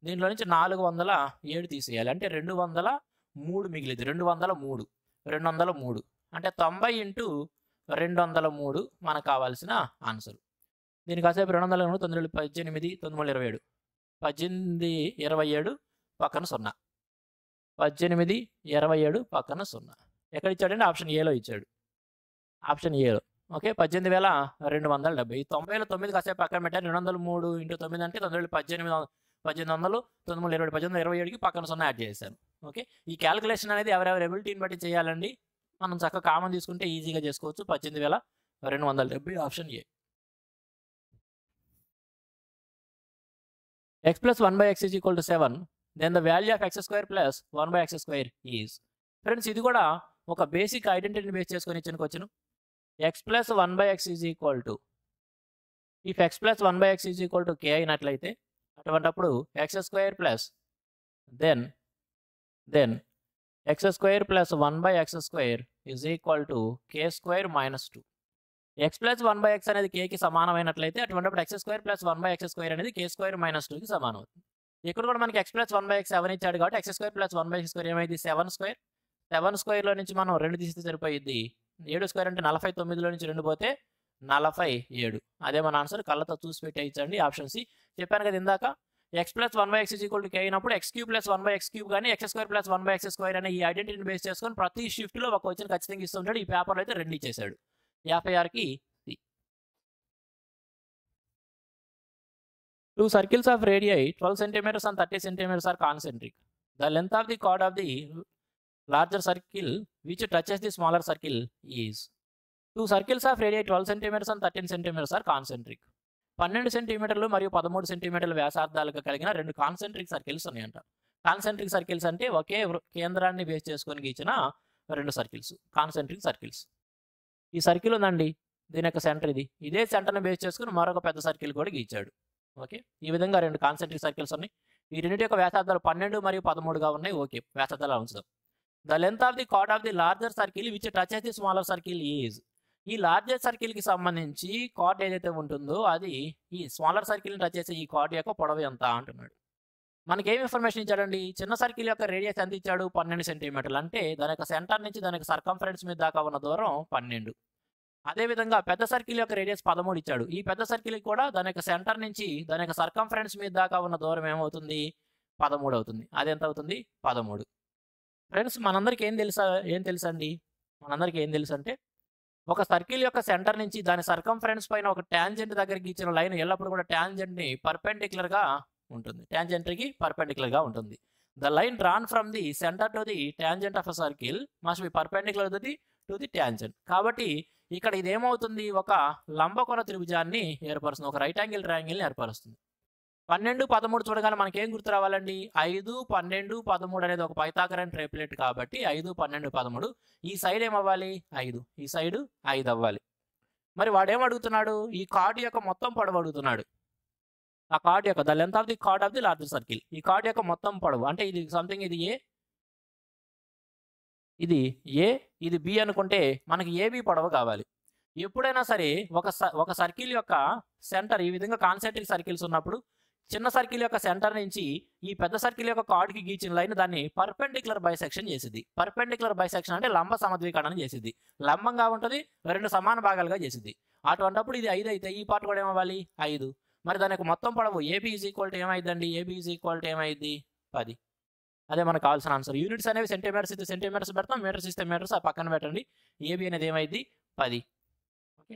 దీంట్లో నుంచి నాలుగు వందల ఏడు తీసేయాలి అంటే రెండు వందల మూడు మిగిలింది రెండు వందల మూడు రెండు వందల మూడు అంటే తొంభై ఇంటూ రెండు వందల మూడు మనకు కావాల్సిన ఆన్సర్ దీనికి కాసేపు రెండు వందల మూడు తొమ్మిది రెండు పద్దెనిమిది తొమ్మిది వందల ఇరవై ఏడు పద్దెనిమిది ఇరవై ఏడు పక్కన సున్నా పద్దెనిమిది ఇరవై ఏడు పక్కన సున్నా ఎక్కడ ఇచ్చాడంటే ఆప్షన్ ఏలో ఇచ్చాడు ఆప్షన్ ఏలో ఓకే పద్దెనిమిది వేల రెండు వందల డెబ్బై ఈ తొంభై వేల తొమ్మిది కాసేపు పక్కన పెట్టారు రెండు వందల మూడు ఇంటూ తొమ్మిది అంటే తొమ్మిది వేల పద్దెనిమిది వం- పద్దెనిమిది వందలు తొమ్మిది వందల ఇరవై పద్దెనిమిది ఇరవై ఏడుకి పక్కన సున్నా యాడ్ చేశాను ఓకే ఈ క్యాలిక్యులేషన్ అనేది ఎవరెవరి ఎబిలిటీని బట్టి చేయాలండి మనం చక్కగా కామన్ తీసుకుంటే ఈజీగా చేసుకోవచ్చు పద్దెనిమిది వేల రెండు వందల డెబ్బై option A x plus one by X is equal to seven then the value of x square plus one by x square is friends ఇది కూడా ఒక బేసిక్ ఐడెంటిటీని బేస్ చేసుకొని ఇచ్చిన question x plus one by X is equal to if X plus one by X is equal to k అయినట్లయితే అటువంటప్పుడు x square plus then then x square plus one by x square is equal to k square minus two X plus one by X అనేది కేకి సమానమైనట్లయితే అటువంటిప్పుడు x square plus one by x square అనేది కే స్క్వేర్ మైనస్ టూకి సమానం అవుతుంది ఇక్కడ కూడా మనకి x plus one by x seven ఇచ్చాడు కాబట్టి x square plus one by x square ఏమైంది సెవెన్ స్క్వేర్ సెవెన్ స్క్వేర్లో నుంచి మనం రెండు తీస్తే సరిపోయిద్ది ఏడు స్క్వేర్ అంటే నలభై తొమ్మిదిలో నుంచి రెండు పోతే నలభై ఏడు అదే మన ఆన్సర్ కళ్ళతో చూసి పెట్టేయించండి ఆప్షన్ సి చెప్పాను కదా ఇందాక x plus one by x equal to k అయినప్పుడు x cube plus one by X cube కానీ x square plus one by x square అనే ఈ ఐడెంటిటీని బేస్ చేసుకొని ప్రతి షిఫ్ట్లో ఒక వచ్చిన ఖచ్చితంగా ఇస్తుంటాడు ఈ పేపర్లో అయితే రెండు ఇచ్చేసాడు యాభై ఆరుకి two circles of radii twelve centimetres and thirty centimetres are concentric the length of the chord of the larger circle which touches the smaller circle is two circles of radii twelve centimetres and thirteen centimetres are concentric పన్నెండు సెంటీమీటర్లు మరియు పదమూడు సెంటీమీటర్ల వ్యాసార్థాలుగా కలిగిన రెండు కాన్సెంట్రిక్ సర్కిల్స్ ఉన్నాయంట కాన్సెంట్రిక్ సర్కిల్స్ అంటే ఒకే వృ- కేంద్రాన్ని బేస్ చేసుకొని గీచిన రెండు సర్కిల్స్ కాన్సెంట్రిక్ సర్కిల్స్ ఈ సర్కిల్ ఉందండి దీని యొక్క సెంటర్ ఇది ఇదే సెంటర్ని బేస్ చేసుకుని మరొక పెద్ద సర్కిల్ కూడా గీచాడు ఓకే ఈ విధంగా రెండు కాన్సెంట్రిక్ సర్కిల్స్ ఉన్నాయి ఈ రెండింటి యొక్క వ్యాసార్థాలు పన్నెండు మరియు పదమూడుగా ఉన్నాయి ఓకే వ్యాసార్థాలు ఉంచుదాం the length of the chord of the larger circle which touches the smaller circle is ఈ లార్జర్ సర్కిల్కి సంబంధించి కార్డ్ ఏదైతే ఉంటుందో అది ఈ స్మాలర్ సర్కిల్ని టచ్ చేసే ఈ కార్డ్ యొక్క పొడవు ఎంత అంటున్నాడు మనకి ఏం ఇన్ఫర్మేషన్ ఇచ్చాడండి చిన్న సర్కిల్ యొక్క రేడియస్ ఎంత ఇచ్చాడు పన్నెండు సెంటీమీటర్లు అంటే దాని యొక్క సెంటర్ నుంచి దాని యొక్క సర్కంఫరెన్స్ మీద దాకా ఉన్న దూరం పన్నెండు అదేవిధంగా పెద్ద సర్కిల్ యొక్క రేడియస్ పదమూడు ఇచ్చాడు ఈ పెద్ద సర్కిల్ కూడా దాని యొక్క సెంటర్ నుంచి దాని యొక్క సర్కంఫరెన్స్ మీద దాకా ఉన్న దూరం ఏమవుతుంది పదమూడు అవుతుంది అది ఎంత అవుతుంది పదమూడు ఫ్రెండ్స్ మనందరికి ఏం తెలుసా ఏం తెలుసండి మనందరికి ఏం తెలుసు అంటే ఒక సర్కిల్ యొక్క సెంటర్ నుంచి దాని సర్కంఫరెన్స్ పైన ఒక ట్యాంజెంట్ దగ్గరికి ఇచ్చిన లైన్ ఎల్లప్పుడూ కూడా ట్యాంజెంట్ని పర్పెండిక్యులర్గా ఉంటుంది ట్యాంజెంట్కి పర్పెండిక్యులర్గా ఉంటుంది the line drawn from the centre to the tangent of a circle must be perpendicular to the to the tangent కాబట్టి ఇక్కడ ఇది ఏమవుతుంది ఒక లంబకోణ త్రిభుజాన్ని ఏర్పరుస్తుంది ఒక రైట్ యాంగిల్ ట్రయాంగిల్ని ఏర్పరుస్తుంది పన్నెండు పదమూడు చూడగానే మనకి ఏం గుర్తు రావాలండి ఐదు పన్నెండు పదమూడు అనేది ఒక పైతాకరన్ ట్రేప్లెట్ కాబట్టి ఐదు పన్నెండు పదమూడు ఈ సైడ్ ఏమవ్వాలి ఐదు ఈ సైడ్ ఐదు అవ్వాలి మరి వాడేం అడుగుతున్నాడు ఈ కార్డ్ యొక్క మొత్తం పొడవు అడుగుతున్నాడు ఆ కార్డ్ యొక్క the length of the chord of the larger circle ఈ కార్డ్ యొక్క మొత్తం పొడవు అంటే ఇది సంథింగ్ ఇది ఏ ఇది ఏ ఇది బి అనుకుంటే మనకి ఏబి పొడవు కావాలి ఎప్పుడైనా సరే ఒక స- ఒక సర్కిల్ యొక్క సెంటర్ ఈ విధంగా కాన్సెంట్రిక్ సర్కిల్స్ ఉన్నప్పుడు చిన్న సర్కిల్ యొక్క సెంటర్ నుంచి ఈ పెద్ద సర్కిల్ యొక్క కార్డ్కి గీచిన లైన్ దాన్ని పర్పెండిక్యులర్ బైసెక్షన్ చేసింది పర్పెండిక్యులర్ బైసెక్షన్ అంటే లంబ సమద్వీకరణం చేసింది లంబంగా ఉంటుంది రెండు సమాన భాగాలుగా చేసింది అటువంటప్పుడు ఇది ఐదు అయితే ఈ పార్ట్ కూడా ఏమవ్వాలి ఐదు మరి దాని యొక్క మొత్తం పొడవు ఏబీ ఈజ్ ఈక్వల్ టు ఏమైందండి ఏబీ ఈజ్ ఈక్వల్ టు ఏమైంది పది అదే మనకు కావాల్సిన ఆన్సర్ యూనిట్స్ అనేవి సెంటీమీటర్స్ ఇస్తే సెంటీమీటర్స్ పెడతాం మీటర్స్ ఇస్తే మీటర్స్ ఆ పక్కన పెట్టండి ఏబీ అనేది ఏమైంది పది okay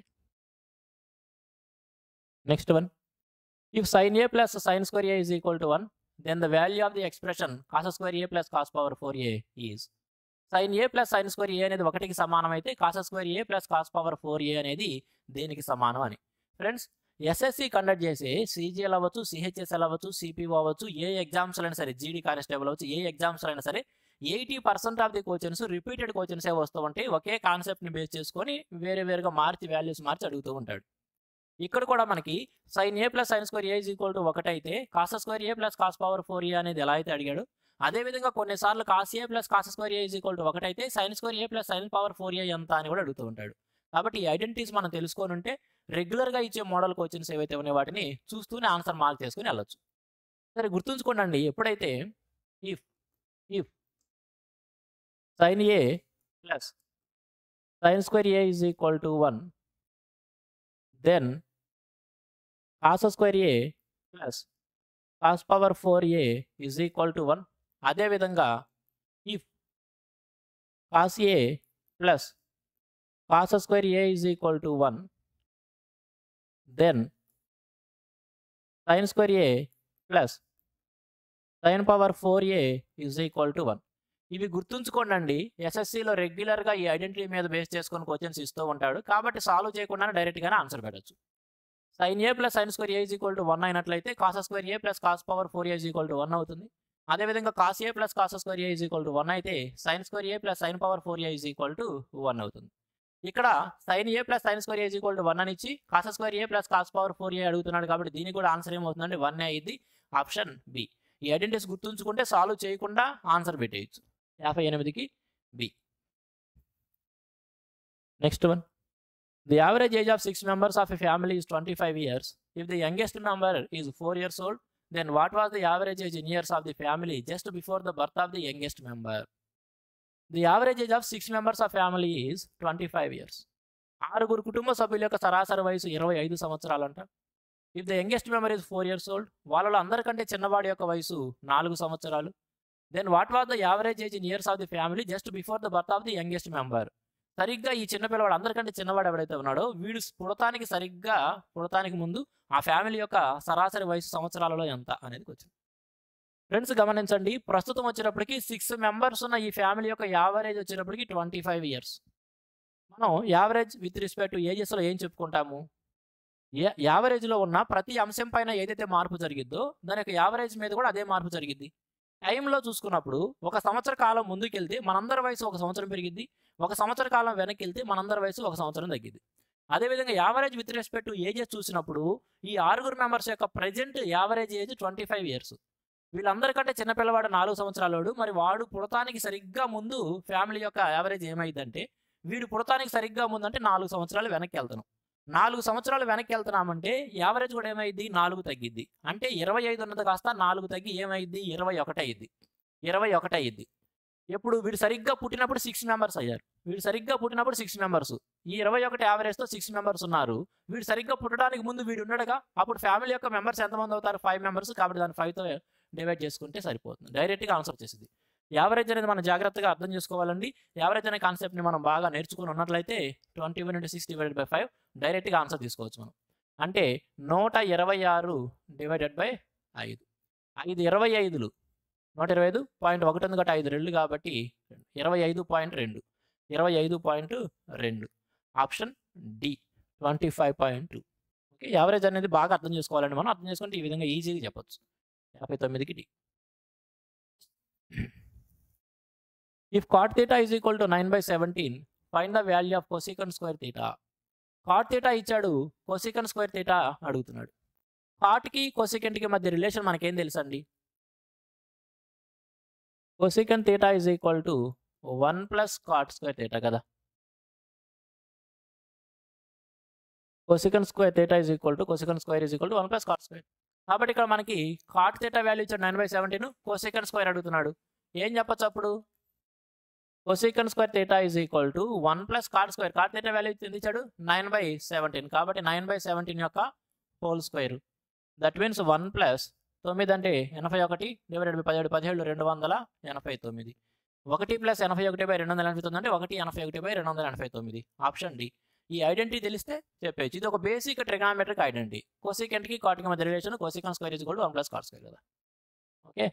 next one if sine A plus sine square A is equal to one then the value of the expression cos square A plus cos power four A is sine A plus sine square ఏ అనేది ఒకటికి సమానం అయితే cos square A plus cos power four A అనేది దేనికి సమానం అని ఫ్రెండ్స్ ఎస్ఎస్సి కండక్ట్ చేసి సీజీఎల్ అవ్వచ్చు సిహెచ్ఎస్ఎల్ అవ్వచ్చు సిపిఓ అవ్వచ్చు ఏ ఎగ్జామ్స్ అయినా సరే జీడీ కానిస్టేబుల్ అవ్వచ్చు ఏ ఎగ్జామ్స్ అయినా సరే eighty percent of the questions repeated క్వశ్చన్సే వస్తూ ఉంటాయి ఒకే కాన్సెప్ట్ని బేస్ చేసుకొని వేరే వేరుగా మార్చి వాల్యూస్ మార్చి అడుగుతూ ఉంటాడు ఇక్కడ కూడా మనకి sine A plus sine square A is equal to ఒకటి అయితే cos square A plus cos power four A అనేది ఎలా అయితే అడిగాడు అదేవిధంగా కొన్నిసార్లు cos A plus cos square A is equal to ఒకటి అయితే sine square A plus sine power four A ఎంత అని కూడా అడుగుతూ ఉంటాడు కాబట్టి ఈ ఐడెంటిటీస్ మనం తెలుసుకొని ఉంటే రెగ్యులర్గా ఇచ్చే మోడల్ క్వశ్చన్స్ ఏవైతే ఉన్నాయో వాటిని చూస్తూనే ఆన్సర్ మార్క్ చేసుకుని వెళ్ళొచ్చు సరే గుర్తుంచుకోండి ఎప్పుడైతే if if sine A plus sine square A is equal to one then cos square A plus cos power four A is equal to one అదేవిధంగా if cos A plus cos square A is equal to one then sine square A plus sine power four A is equal to one ఇవి గుర్తుంచుకోండి ఎస్ఎస్సిలో రెగ్యులర్గా ఈ ఐడెంటిటీ మీద బేస్ చేసుకొని క్వశ్చన్స్ ఇస్తూ ఉంటాడు కాబట్టి సాల్వ్ చేయకుండా డైరెక్ట్గానే ఆన్సర్ పెట్టచ్చు sine A plus sine square A is equal to one అయినట్లయితే cos square A plus cos power four A is equal to one అవుతుంది అదేవిధంగా cos A plus cos square A is equal to one అయితే sine square A plus sine power four A is equal to one అవుతుంది ఇక్కడ sine A plus sine square A is equal to one అని ఇచ్చి cos square A plus cos power four A అడుగుతున్నాడు కాబట్టి దీనికి కూడా ఆన్సర్ ఏమవుతుందంటే వన్ అయ్యింది ఆప్షన్ బి ఈ ఐడెంటిటీస్ గుర్తుంచుకుంటే సాల్వ్ చేయకుండా ఆన్సర్ పెట్టేయచ్చు యాభై ఎనిమిదికి B next one the average age of six members of a family is twenty five years if the youngest member is four years old then what was the average age in years of the family just before the birth of the youngest member the average age of six members of family is twenty five years ఆరుగురు కుటుంబ సభ్యుల యొక్క సరాసరి వయసు ఇరవై ఐదు సంవత్సరాలంట if the youngest member is four years old వాళ్ళలో అందరికంటే చిన్నవాడి యొక్క వయసు నాలుగు సంవత్సరాలు then what was the average age in years of the family just before the birth of the youngest member సరిగ్గా ఈ చిన్న పిల్లవాడు అందరికంటే చిన్నవాడు ఎవడైతే ఉన్నాడో వీడు పుడతానికి సరిగ్గా పుడతానికి ముందు ఆ ఫ్యామిలీ యొక్క సరాసరి వయసు సంవత్సరాలలో ఎంత అనేది వచ్చింది ఫ్రెండ్స్ గమనించండి ప్రస్తుతం వచ్చేటప్పటికి సిక్స్ మెంబర్స్ ఉన్న ఈ ఫ్యామిలీ యొక్క యావరేజ్ వచ్చేటప్పటికి ట్వంటీ ఫైవ్ ఇయర్స్ మనం యావరేజ్ విత్ రెస్పెక్ట్ టు ఏజెస్లో ఏం చెప్పుకుంటాము యావరేజ్లో ఉన్న ప్రతి అంశం పైన ఏదైతే మార్పు జరిగిద్దో దాని యొక్క యావరేజ్ మీద కూడా అదే మార్పు జరిగిద్ది టైంలో చూసుకున్నప్పుడు ఒక సంవత్సర కాలం ముందుకెళ్తే మనందరి వయసు ఒక సంవత్సరం పెరిగిద్ది ఒక సంవత్సర కాలం వెనక్కి వెళ్తే మనందరి వయసు ఒక సంవత్సరం తగ్గిద్ది అదేవిధంగా average with respect to ages చూసినప్పుడు ఈ ఆరుగురు మెంబర్స్ యొక్క present average age twenty five years వీళ్ళందరికంటే చిన్నపిల్లవాడు నాలుగు సంవత్సరాలోడు మరి వాడు పుడతానికి సరిగ్గా ముందు ఫ్యామిలీ యొక్క యావరేజ్ ఏమైందంటే వీడు పుడతానికి సరిగ్గా ముందంటే నాలుగు సంవత్సరాలు వెనక్కి వెళ్తున్నాం నాలుగు సంవత్సరాలు వెనక్కి వెళ్తున్నామంటే యావరేజ్ కూడా ఏమైంది నాలుగు తగ్గిద్ది అంటే ఇరవై ఐదు ఉన్నది కాస్త నాలుగు తగ్గి ఏమైంది ఇరవై ఒకటి అయ్యిద్ది ఇరవై ఒకటి అయ్యిద్ది ఎప్పుడు వీడు సరిగ్గా పుట్టినప్పుడు సిక్స్ మెంబర్స్ అయ్యారు వీడు సరిగ్గా పుట్టినప్పుడు సిక్స్ మెంబర్స్ ఈ ఇరవై ఒకటి యావరేజ్తో సిక్స్ మెంబర్స్ ఉన్నారు వీడు సరిగ్గా పుట్టడానికి ముందు వీడు ఉన్నాడుగా అప్పుడు ఫ్యామిలీ యొక్క మెంబర్స్ ఎంతమంది అవుతారు ఫైవ్ మెంబర్స్ కాబట్టి దాన్ని ఫైవ్తో డివైడ్ చేసుకుంటే సరిపోతుంది డైరెక్ట్గా ఆన్సర్ వచ్చేసింది యావరేజ్ అనేది మనం జాగ్రత్తగా అర్థం చేసుకోవాలండి యావరేజ్ అనే కాన్సెప్ట్ని మనం బాగా నేర్చుకుని ఉన్నట్లయితే twenty one into six divided by five డైరెక్ట్గా ఆన్సర్ తీసుకోవచ్చు మనం అంటే నూట ఇరవై ఆరు డివైడెడ్ బై ఐదు ఐదు ఇరవై ఐదులు నూట ఇరవై ఐదు పాయింట్ ఒకటి ఉంది కాబట్టి ఐదు రెండు కాబట్టి ఇరవై ఐదు పాయింట్ రెండు ఇరవై ఐదు పాయింట్ రెండు option D twenty five point two okay average అనేది బాగా అర్థం చేసుకోవాలండి మనం అర్థం చేసుకుంటే ఈ విధంగా ఈజీగా చెప్పొచ్చు యాభై తొమ్మిదికి D if cot theta is equal to nine by seventeen find the value of cosecant square theta cot theta ఇచ్చాడు కొసికన్ స్క్వేర్ థీటా అడుగుతున్నాడు కాట్కి కొసికెంట్కి మధ్య రిలేషన్ మనకేం తెలుసండి cosecant theta is equal to one plus cot square theta కదా cosecant square theta is equal to cosecant square is equal to one plus cot square కాబట్టి ఇక్కడ మనకి కాట్ థీటా వాల్యూ ఇచ్చాడు nine by seventeen cosecant square అడుగుతున్నాడు ఏం చెప్పొచ్చు అప్పుడు cosecant square theta is equal to one plus cot square cot theta value ఎంత ఇచ్చాడు నైన్ బై సెవెంటీన్ కాబట్టి నైన్ బై సెవెంటీన్ యొక్క whole square that means one plus తొమ్మిది అంటే ఎనభై ఒకటి డివైడెడ్ బై పదిహేడు పదిహేడు రెండు వందల ఎనభై తొమ్మిది ఒకటి ప్లస్ ఎనభై ఒకటి బై రెండు వందల ఎనభై తొమ్మిది అంటే ఒకటి ఎనభై ఒకటి బై రెండు వందల ఎనభై తొమ్మిది ఆప్షన్ డి ఈ ఐడెంటిటీ తెలిస్తే చెప్పేచ్చు ఇది ఒక బేసిక్ ట్రిగామెట్రిక్ ఐడెంటిటీ కోసికెంట్కి కాట్కి మధ్య రిలేషన్ కోసికన్ స్క్వేర్ ఇస్ కూడా వన్ ప్లస్ కాట్ స్క్వేర్ కదా okay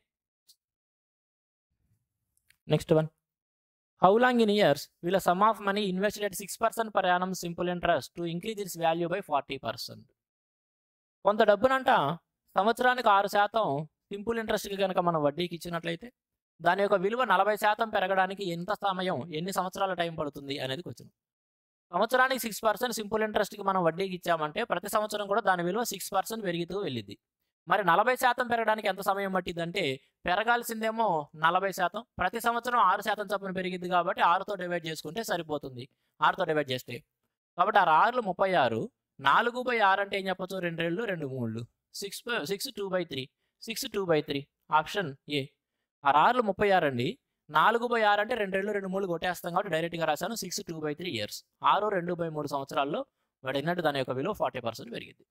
next one how long in years వీళ్ళ sum of money invested at six percent per annum simple interest to increase its value by forty percent కొంత డబ్బునంట సంవత్సరానికి ఆరు శాతం సింపుల్ ఇంట్రెస్ట్కి కనుక మనం వడ్డీకి ఇచ్చినట్లయితే దాని యొక్క విలువ నలభై శాతం పెరగడానికి ఎంత సమయం ఎన్ని సంవత్సరాల టైం పడుతుంది అనేది క్వశ్చన్ సంవత్సరానికి సిక్స్ పర్సెంట్ సింపుల్ ఇంట్రెస్ట్కి మనం వడ్డీకి ఇచ్చామంటే ప్రతి సంవత్సరం కూడా దాని విలువ సిక్స్ పర్సెంట్ పెరుగుతూ వెళ్ళింది మరి నలభై శాతం పెరగడానికి ఎంత సమయం పట్టిందంటే పెరగాల్సిందేమో నలభై శాతం ప్రతి సంవత్సరం ఆరు శాతం చొప్పున పెరిగింది కాబట్టి ఆరుతో డివైడ్ చేసుకుంటే సరిపోతుంది ఆరుతో డివైడ్ చేస్తే కాబట్టి ఆరు ఆరులు ముప్పై ఆరు నాలుగు బై ఆరు అంటే ఏం చెప్పొచ్చు రెండు రెండు రెండు మూడు six six two by three six two by three option A ఆరు ఆరులు ముప్పై ఆరు అండి నాలుగు బై ఆరు అంటే రెండు రెండు రెండు మూడు కొట్టేస్తాం కాబట్టి డైరెక్ట్గా రాశాను six two by three years ఆరు రెండు బై మూడు సంవత్సరాల్లో వాడినట్టు దాని యొక్క విలువ ఫార్టీ పర్సెంట్ పెరిగింది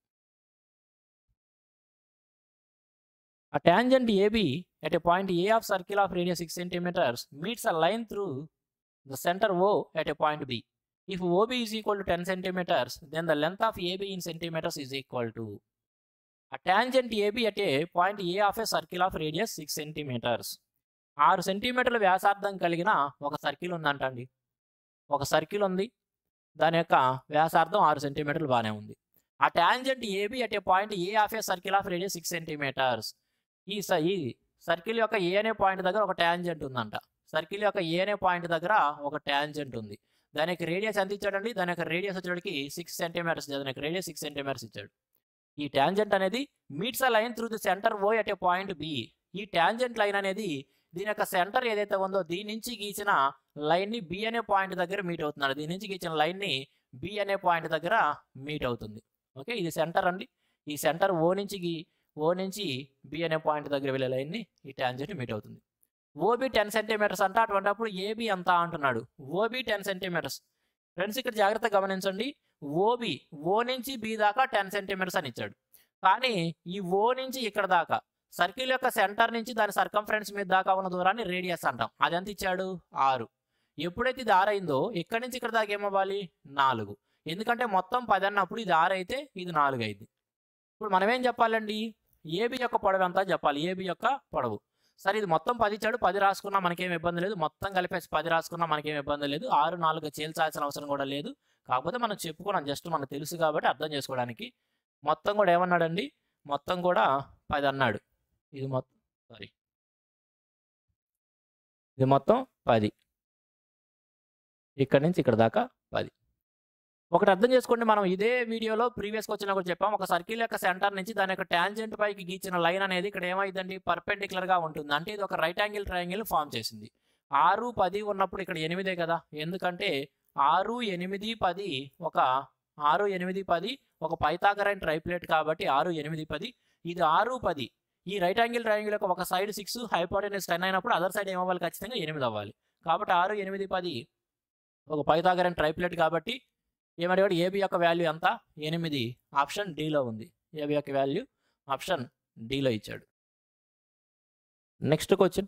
A tangent AB at a point A of circle of radius 6 centimeters meets a line through the center O at a point B. If OB is equal to 10 centimeters, then the length of AB in centimeters is equal to a tangent AB at a point A of a circle of radius 6 centimeters. ఆరు సెంటీమీటర్ల వ్యాసార్థం కలిగిన ఒక సర్కిల్ ఉందంటండి ఒక సర్కిల్ ఉంది దాని యొక్క వ్యాసార్థం ఆరు సెంటీమీటర్లు బాగానే ఉంది ఆ tangent AB at a point A of a circle of radius six centimetres ఈ స ఈ సర్కిల్ యొక్క ఏ అనే పాయింట్ దగ్గర ఒక ట్యాంజెంట్ ఉందంట సర్కిల్ యొక్క ఏ అనే పాయింట్ దగ్గర ఒక ట్యాంజెంట్ ఉంది దాని యొక్క రేడియస్ ఎంత ఇచ్చాడండి దాని యొక్క రేడియస్ వచ్చేటికి సిక్స్ సెంటీమీటర్స్ దాని యొక్క రేడియస్ సిక్స్ సెంటీమీటర్స్ ఇచ్చాడు ఈ ట్యాంజెంట్ అనేది meets a line through the centre O at a point B ఈ ట్యాంజెంట్ లైన్ అనేది దీని యొక్క సెంటర్ ఏదైతే ఉందో దీని నుంచి గీచిన లైన్ని బి అనే పాయింట్ దగ్గర మీట్ అవుతున్నాడు దీని నుంచి గీచిన లైన్ని బి అనే పాయింట్ దగ్గర మీట్ అవుతుంది ఓకే ఇది సెంటర్ అండి ఈ సెంటర్ ఓ నుంచి గీ ఓ నుంచి బి అనే పాయింట్ దగ్గర వెళ్ళే లైన్ని ఈ ట్యాంజెంట్ మీట్ అవుతుంది ఓబి టెన్ సెంటీమీటర్స్ అంటే అటువంటిప్పుడు ఏబి ఎంత అంటున్నాడు ఓబి టెన్ సెంటీమీటర్స్ ఫ్రెండ్స్ ఇక్కడ జాగ్రత్తగా గమనించండి ఓబి ఓ నుంచి బి దాకా టెన్ సెంటీమీటర్స్ అని ఇచ్చాడు కానీ ఈ ఓ నుంచి ఇక్కడ దాకా సర్కిల్ యొక్క సెంటర్ నుంచి దాని సర్కంఫరెన్స్ మీద దాకా ఉన్న దూరాన్ని రేడియస్ అంటాం అది ఎంత ఇచ్చాడు ఆరు ఎప్పుడైతే ఇది ఆరు అయిందో ఇక్కడి నుంచి ఇక్కడ దాకా ఏమవ్వాలి నాలుగు ఎందుకంటే మొత్తం పది అన్నప్పుడు ఇది ఆరు అయితే ఇది నాలుగు అయింది ఇప్పుడు మనం ఏం చెప్పాలండి ఏబి యొక్క పొడవు ఎంత చెప్పాలి ఏబి యొక్క పొడవు సరే ఇది మొత్తం పది ఇచ్చాడు పది రాసుకున్నా మనకేం ఇబ్బంది లేదు మొత్తం కలిపేసి పది రాసుకున్నా మనకేం ఇబ్బంది లేదు ఆరు నాలుగు చేల్చాల్సిన అవసరం కూడా లేదు కాకపోతే మనం చెప్పుకున్నాం జస్ట్ మనకు తెలుసు కాబట్టి అర్థం చేసుకోవడానికి మొత్తం కూడా ఏమన్నాడండి మొత్తం కూడా పది అన్నాడు ఇది మొత్తం సారీ ఇది మొత్తం పది ఇక్కడి నుంచి ఇక్కడ దాకా పది ఒకటి అర్థం చేసుకోండి మనం ఇదే వీడియోలో ప్రీవియస్గా వచ్చిన కూడా చెప్పాం ఒక సర్కిల్ యొక్క సెంటర్ నుంచి దాని యొక్క ట్యాంజెంట్ పైకి గీచిన లైన్ అనేది ఇక్కడ ఏమైందండి పర్పెండిక్యులర్గా ఉంటుంది అంటే ఇది ఒక రైట్ యాంగిల్ ట్రయాంగిల్ ఫామ్ చేసింది ఆరు పది ఉన్నప్పుడు ఇక్కడ ఎనిమిదే కదా ఎందుకంటే ఆరు ఎనిమిది పది ఒక ఆరు ఎనిమిది పది ఒక పైతాగరైన్ ట్రైప్లేట్ కాబట్టి ఆరు ఎనిమిది పది ఇది ఆరు పది ఈ రైట్ యాంగిల్ ట్రయాంగిల్ యొక్క ఒక సైడ్ సిక్స్ హైపోటెనస్ టెన్ అయినప్పుడు అదర్ సైడ్ ఏమవ్వాలి ఖచ్చితంగా ఎనిమిది అవ్వాలి కాబట్టి ఆరు ఎనిమిది పది ఒక పైతాగరైన్ ట్రైప్లేట్ కాబట్టి ఏమడిగాడు ఏబి యొక్క వాల్యూ ఎంత ఎనిమిది ఆప్షన్ డిలో ఉంది ఏబి యొక్క వాల్యూ ఆప్షన్ డిలో ఇచ్చాడు next question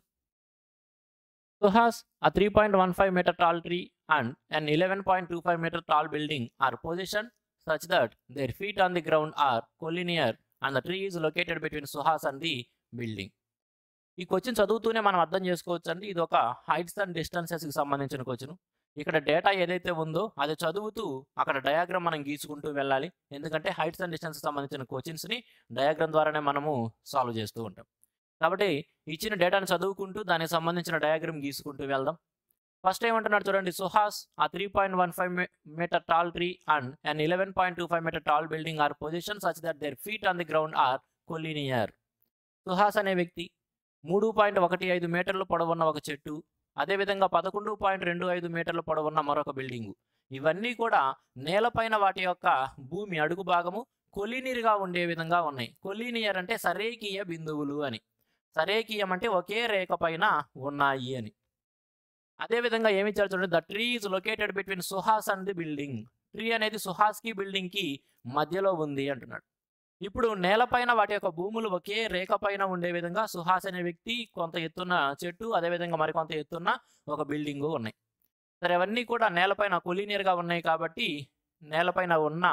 Suhas a 3.15 meter tall tree and an 11.25 meter tall building are positioned such that their feet on the ground are collinear and the tree is located between Suhas and the building. ఈ క్వశ్చన్ చదువుతూనే మనం అర్థం చేసుకోవచ్చు అండి ఇది ఒక హైట్స్ అండ్ డిస్టెన్సెస్కి సంబంధించిన క్వశ్చన్ ఇక్కడ డేటా ఏదైతే ఉందో అది చదువుతూ అక్కడ డయాగ్రామ్ మనం గీసుకుంటూ వెళ్ళాలి ఎందుకంటే హైట్స్ అండ్ డిస్టెన్స్ సంబంధించిన క్వశ్చన్స్ని డయాగ్రామ్ ద్వారానే మనము సాల్వ్ చేస్తూ ఉంటాం కాబట్టి ఇచ్చిన డేటాను చదువుకుంటూ దానికి సంబంధించిన డయాగ్రామ్ గీసుకుంటూ వెళ్దాం ఫస్ట్ ఏమంటున్నాడు చూడండి Suhas a three point one five metre tall tree and and eleven point two five metre tall building are position such that their feet on the ground are collinear Suhas అనే వ్యక్తి మూడు పాయింట్ ఒకటి ఐదు మీటర్లు పొడవున్న ఒక చెట్టు అదేవిధంగా పదకొండు పాయింట్ రెండు ఐదు మీటర్ల పొడవున్న మరొక బిల్డింగు ఇవన్నీ కూడా నేలపైన వాటి యొక్క భూమి అడుగు భాగము కొలీనియర్గా ఉండే విధంగా ఉన్నాయి కొలీనియర్ అంటే సరేకీయ బిందువులు అని సరేకీయం అంటే ఒకే రేఖ పైన ఉన్నాయి అని అదేవిధంగా ఏమి ఇచ్చారు చూడండి the tree is located between Suhas and the building tree అనేది సుహాస్కి బిల్డింగ్కి మధ్యలో ఉంది అంటున్నాడు ఇప్పుడు నేలపైన వాటి యొక్క భూములు ఒకే రేఖ పైన ఉండే విధంగా సుహాస్ అనే వ్యక్తి కొంత ఎత్తున్న చెట్టు అదేవిధంగా మరికొంత ఎత్తున్న ఒక బిల్డింగు ఉన్నాయి సరే అవన్నీ కూడా నేలపైన కొలీనియర్గా ఉన్నాయి కాబట్టి నేలపైన ఉన్న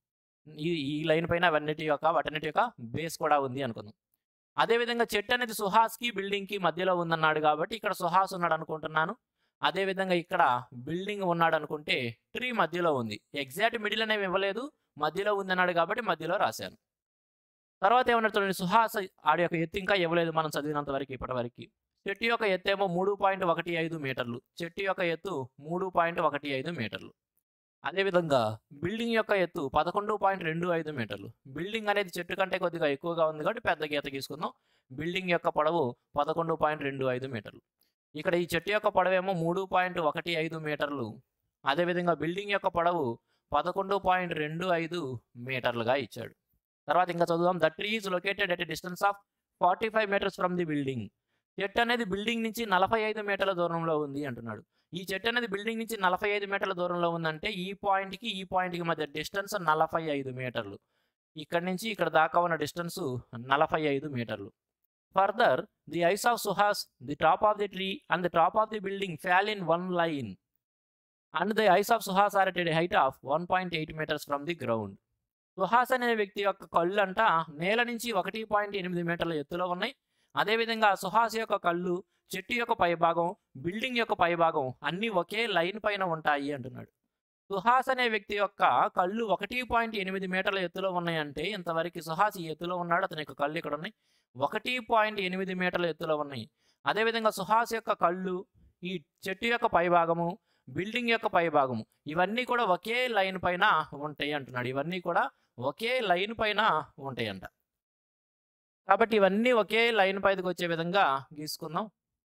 ఈ ఈ లైన్ పైన అవన్నిటి యొక్క వాటన్నిటి యొక్క బేస్ కూడా ఉంది అనుకుందాం అదేవిధంగా చెట్టు అనేది సుహాస్కి బిల్డింగ్కి మధ్యలో ఉందన్నాడు కాబట్టి ఇక్కడ సుహాస్ ఉన్నాడు అనుకుంటున్నాను అదేవిధంగా ఇక్కడ బిల్డింగ్ ఉన్నాడు అనుకుంటే ట్రీ మధ్యలో ఉంది ఎగ్జాక్ట్ మిడిల్ అనేవి ఇవ్వలేదు మధ్యలో ఉందన్నాడు కాబట్టి మధ్యలో రాశాను తర్వాత ఏమన్నారు చూడండి సుహాస్ ఆడి యొక్క ఎత్తు ఇంకా ఇవ్వలేదు మనం చదివినంత వరకు ఇప్పటి వరకు చెట్టు యొక్క ఎత్తు ఏమో మూడు పాయింట్ ఒకటి ఐదు మీటర్లు చెట్టు యొక్క ఎత్తు మూడు పాయింట్ ఒకటి ఐదు మీటర్లు అదేవిధంగా బిల్డింగ్ యొక్క ఎత్తు పదకొండు పాయింట్ రెండు ఐదు మీటర్లు బిల్డింగ్ అనేది చెట్టు కంటే కొద్దిగా ఎక్కువగా ఉంది కాబట్టి పెద్ద గీత గీసుకుందాం బిల్డింగ్ యొక్క పొడవు పదకొండు పాయింట్ రెండు ఐదు మీటర్లు ఇక్కడ ఈ చెట్టు యొక్క పొడవేమో మూడు పాయింట్ ఒకటి ఐదు మీటర్లు అదేవిధంగా బిల్డింగ్ యొక్క పొడవు పదకొండు పాయింట్ రెండు ఐదు మీటర్లుగా ఇచ్చాడు తర్వాత ఇంకా చదువుదాం the tree is located at distance of forty five metres from the building చెట్టు అనేది బిల్డింగ్ నుంచి నలభై ఐదు మీటర్ల దూరంలో ఉంది అంటున్నాడు ఈ చెట్టు అనేది బిల్డింగ్ నుంచి నలభై ఐదు మీటర్ల దూరంలో ఉందంటే ఈ పాయింట్కి ఈ పాయింట్కి మధ్య డిస్టెన్స్ నలభై ఐదు మీటర్లు ఇక్కడి నుంచి ఇక్కడ దాకా ఉన్న డిస్టెన్స్ నలభై ఐదు మీటర్లు further the eyes of Suhas the top of the tree and the top of the building fall in one line and the eyes of Suhas are at height of one point eight metres from the ground Suhas అనే వ్యక్తి యొక్క కళ్ళు అంట నేల నుంచి ఒకటి పాయింట్ ఎనిమిది మీటర్ల ఎత్తులో ఉన్నాయి అదేవిధంగా సుహాస్ యొక్క కళ్ళు చెట్టు యొక్క పైభాగం బిల్డింగ్ యొక్క పైభాగం అన్నీ ఒకే లైన్ పైన ఉంటాయి అంటున్నాడు సుహాస్ అనే వ్యక్తి యొక్క కళ్ళు ఒకటి పాయింట్ ఎనిమిది మీటర్ల ఎత్తులో ఉన్నాయంటే ఇంతవరకు సుహాస్ ఈ ఎత్తులో ఉన్నాడు అతని యొక్క కళ్ళు ఇక్కడ ఉన్నాయి ఒకటి పాయింట్ ఎనిమిది మీటర్ల ఎత్తులో ఉన్నాయి అదేవిధంగా సుహాస్ యొక్క కళ్ళు ఈ చెట్టు యొక్క పైభాగము బిల్డింగ్ యొక్క పైభాగము ఇవన్నీ కూడా ఒకే లైన్ పైన ఉంటాయి అంటున్నాడు ఇవన్నీ కూడా ఒకే లైన్ పైన ఉంటాయంట కాబట్టి ఇవన్నీ ఒకే లైన్ పైకి వచ్చే విధంగా గీసుకుందాం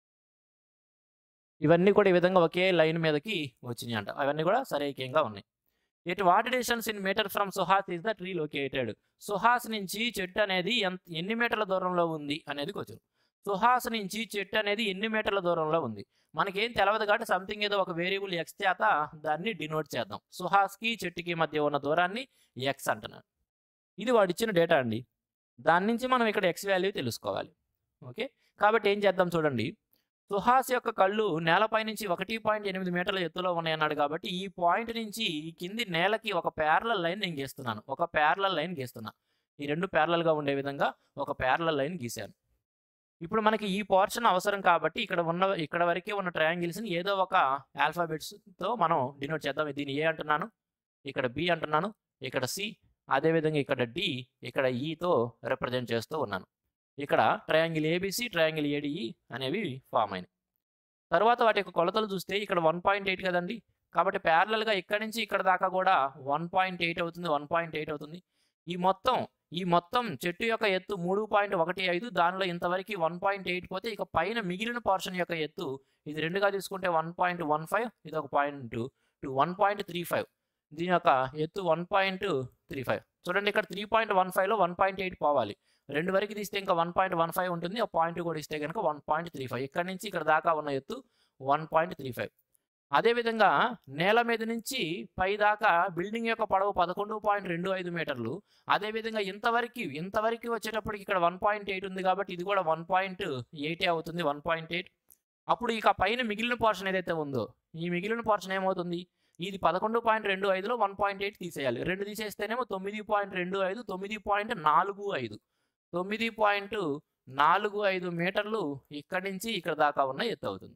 ఇవన్నీ కూడా ఈ విధంగా ఒకే లైన్ మీదకి వచ్చినాయి అంట అవన్నీ కూడా సరైక్యంగా ఉన్నాయి ఇటు వాటి distance in metre from Suhas is the tree located Suhas నుంచి చెట్టు అనేది ఎంత ఎన్ని మీటర్ల దూరంలో ఉంది అనేది కొంచెం సుహాస్ నుంచి చెట్టు అనేది ఎన్ని మీటర్ల దూరంలో ఉంది మనకేం తెలియదు కాబట్టి సంథింగ్ ఏదో ఒక వేరియబుల్ ఎక్స్ చేత దాన్ని డినోట్ చేద్దాం సుహాస్కి చెట్టుకి మధ్య ఉన్న దూరాన్ని ఎక్స్ అంటున్నాను ఇది వాడు ఇచ్చిన డేటా అండి దాని నుంచి మనం ఇక్కడ ఎక్స్ వాల్యూ తెలుసుకోవాలి ఓకే కాబట్టి ఏం చేద్దాం చూడండి సుహాస్ యొక్క కళ్ళు నేలపై నుంచి ఒకటి పాయింట్ ఎనిమిది మీటర్ల ఎత్తులో ఉన్నాయన్నాడు కాబట్టి ఈ పాయింట్ నుంచి ఈ కింది నేలకి ఒక ప్యారల లైన్ నేను గీస్తున్నాను ఒక ప్యారల లైన్ గీస్తున్నా ఈ రెండు parallel గా ఉండే విధంగా ఒక ప్యారల లైన్ గీశాను ఇప్పుడు మనకి ఈ పోర్షన్ అవసరం కాబట్టి ఇక్కడ ఉన్న ఇక్కడ వరకే ఉన్న ట్రయాంగిల్స్ని ఏదో ఒక ఆల్ఫాబెట్స్తో మనం డినోట్ చేద్దాం దీన్ని ఏ అంటున్నాను ఇక్కడ బి అంటున్నాను ఇక్కడ సి అదేవిధంగా ఇక్కడ డి ఇక్కడ ఈతో రిప్రజెంట్ చేస్తూ ఉన్నాను ఇక్కడ ట్రయాంగిల్ ఏబిసి ట్రయాంగిల్ ఏడిఈ అనేవి ఫామ్ అయినాయి తర్వాత వాటి యొక్క కొలతలు చూస్తే ఇక్కడ వన్ పాయింట్ ఎయిట్ కదండి కాబట్టి ప్యారలల్గా ఇక్కడ నుంచి ఇక్కడ దాకా కూడా వన్ పాయింట్ ఎయిట్ అవుతుంది వన్ పాయింట్ ఎయిట్ అవుతుంది ఈ మొత్తం ఈ మొత్తం చెట్టు యొక్క ఎత్తు మూడు పాయింట్ ఒకటి ఐదు దానిలో ఇంతవరకు వన్ పాయింట్ ఎయిట్ పోతే ఇక పైన మిగిలిన పోర్షన్ యొక్క ఎత్తు ఇది రెండుగా తీసుకుంటే వన్ పాయింట్ వన్ ఫైవ్ ఇది ఒక point two one point three five దీని యొక్క ఎత్తు వన్ పాయింట్ త్రీ ఫైవ్ చూడండి ఇక్కడ త్రీ పాయింట్ వన్ ఫైవ్లో వన్ పాయింట్ ఎయిట్ పోవాలి రెండు వరకు తీస్తే ఇంకా వన్ పాయింట్ వన్ ఫైవ్ ఉంటుంది ఆ పాయింట్ కూడా ఇస్తే కనుక వన్ పాయింట్ త్రీ ఫైవ్ ఇక్కడ నుంచి ఇక్కడ దాకా ఉన్న ఎత్తు వన్ పాయింట్ త్రీ ఫైవ్ అదేవిధంగా నేల మీద నుంచి పై దాకా బిల్డింగ్ యొక్క పొడవు పదకొండు పాయింట్ రెండు ఐదు మీటర్లు అదేవిధంగా ఇంతవరకు ఇంతవరకు వచ్చేటప్పటికి ఇక్కడ వన్ పాయింట్ ఎయిట్ ఉంది కాబట్టి ఇది కూడా వన్ పాయింట్ ఎయిటే అవుతుంది వన్ పాయింట్ ఎయిట్ అప్పుడు ఇక పైన మిగిలిన పోర్షన్ ఏదైతే ఉందో ఈ మిగిలిన పోర్షన్ ఏమవుతుంది ఇది పదకొండు పాయింట్ రెండు ఐదులో వన్ పాయింట్ ఎయిట్ తీసేయాలి రెండు తీసేస్తేనేమో తొమ్మిది పాయింట్ రెండు ఐదు తొమ్మిది పాయింట్ నాలుగు ఐదు తొమ్మిది పాయింట్ నాలుగు ఐదు మీటర్లు ఇక్కడి నుంచి ఇక్కడ దాకా ఉన్న ఎత్తు అవుతుంది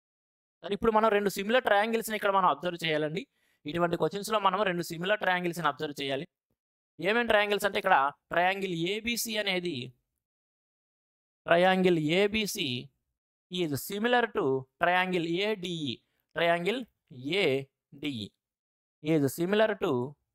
సరే ఇప్పుడు మనం రెండు సిమిలర్ ట్రయాంగిల్స్ని ఇక్కడ మనం అబ్జర్వ్ చేయాలండి ఇటువంటి క్వశ్చన్స్లో మనం రెండు సిమిలర్ ట్రయాంగిల్స్ని అబ్జర్వ్ చేయాలి ఏమేమి ట్రయాంగిల్స్ అంటే ఇక్కడ ట్రయాంగిల్ ఏబిసి అనేది triangle ABC is similar to triangle ADE triangle ADE is similar to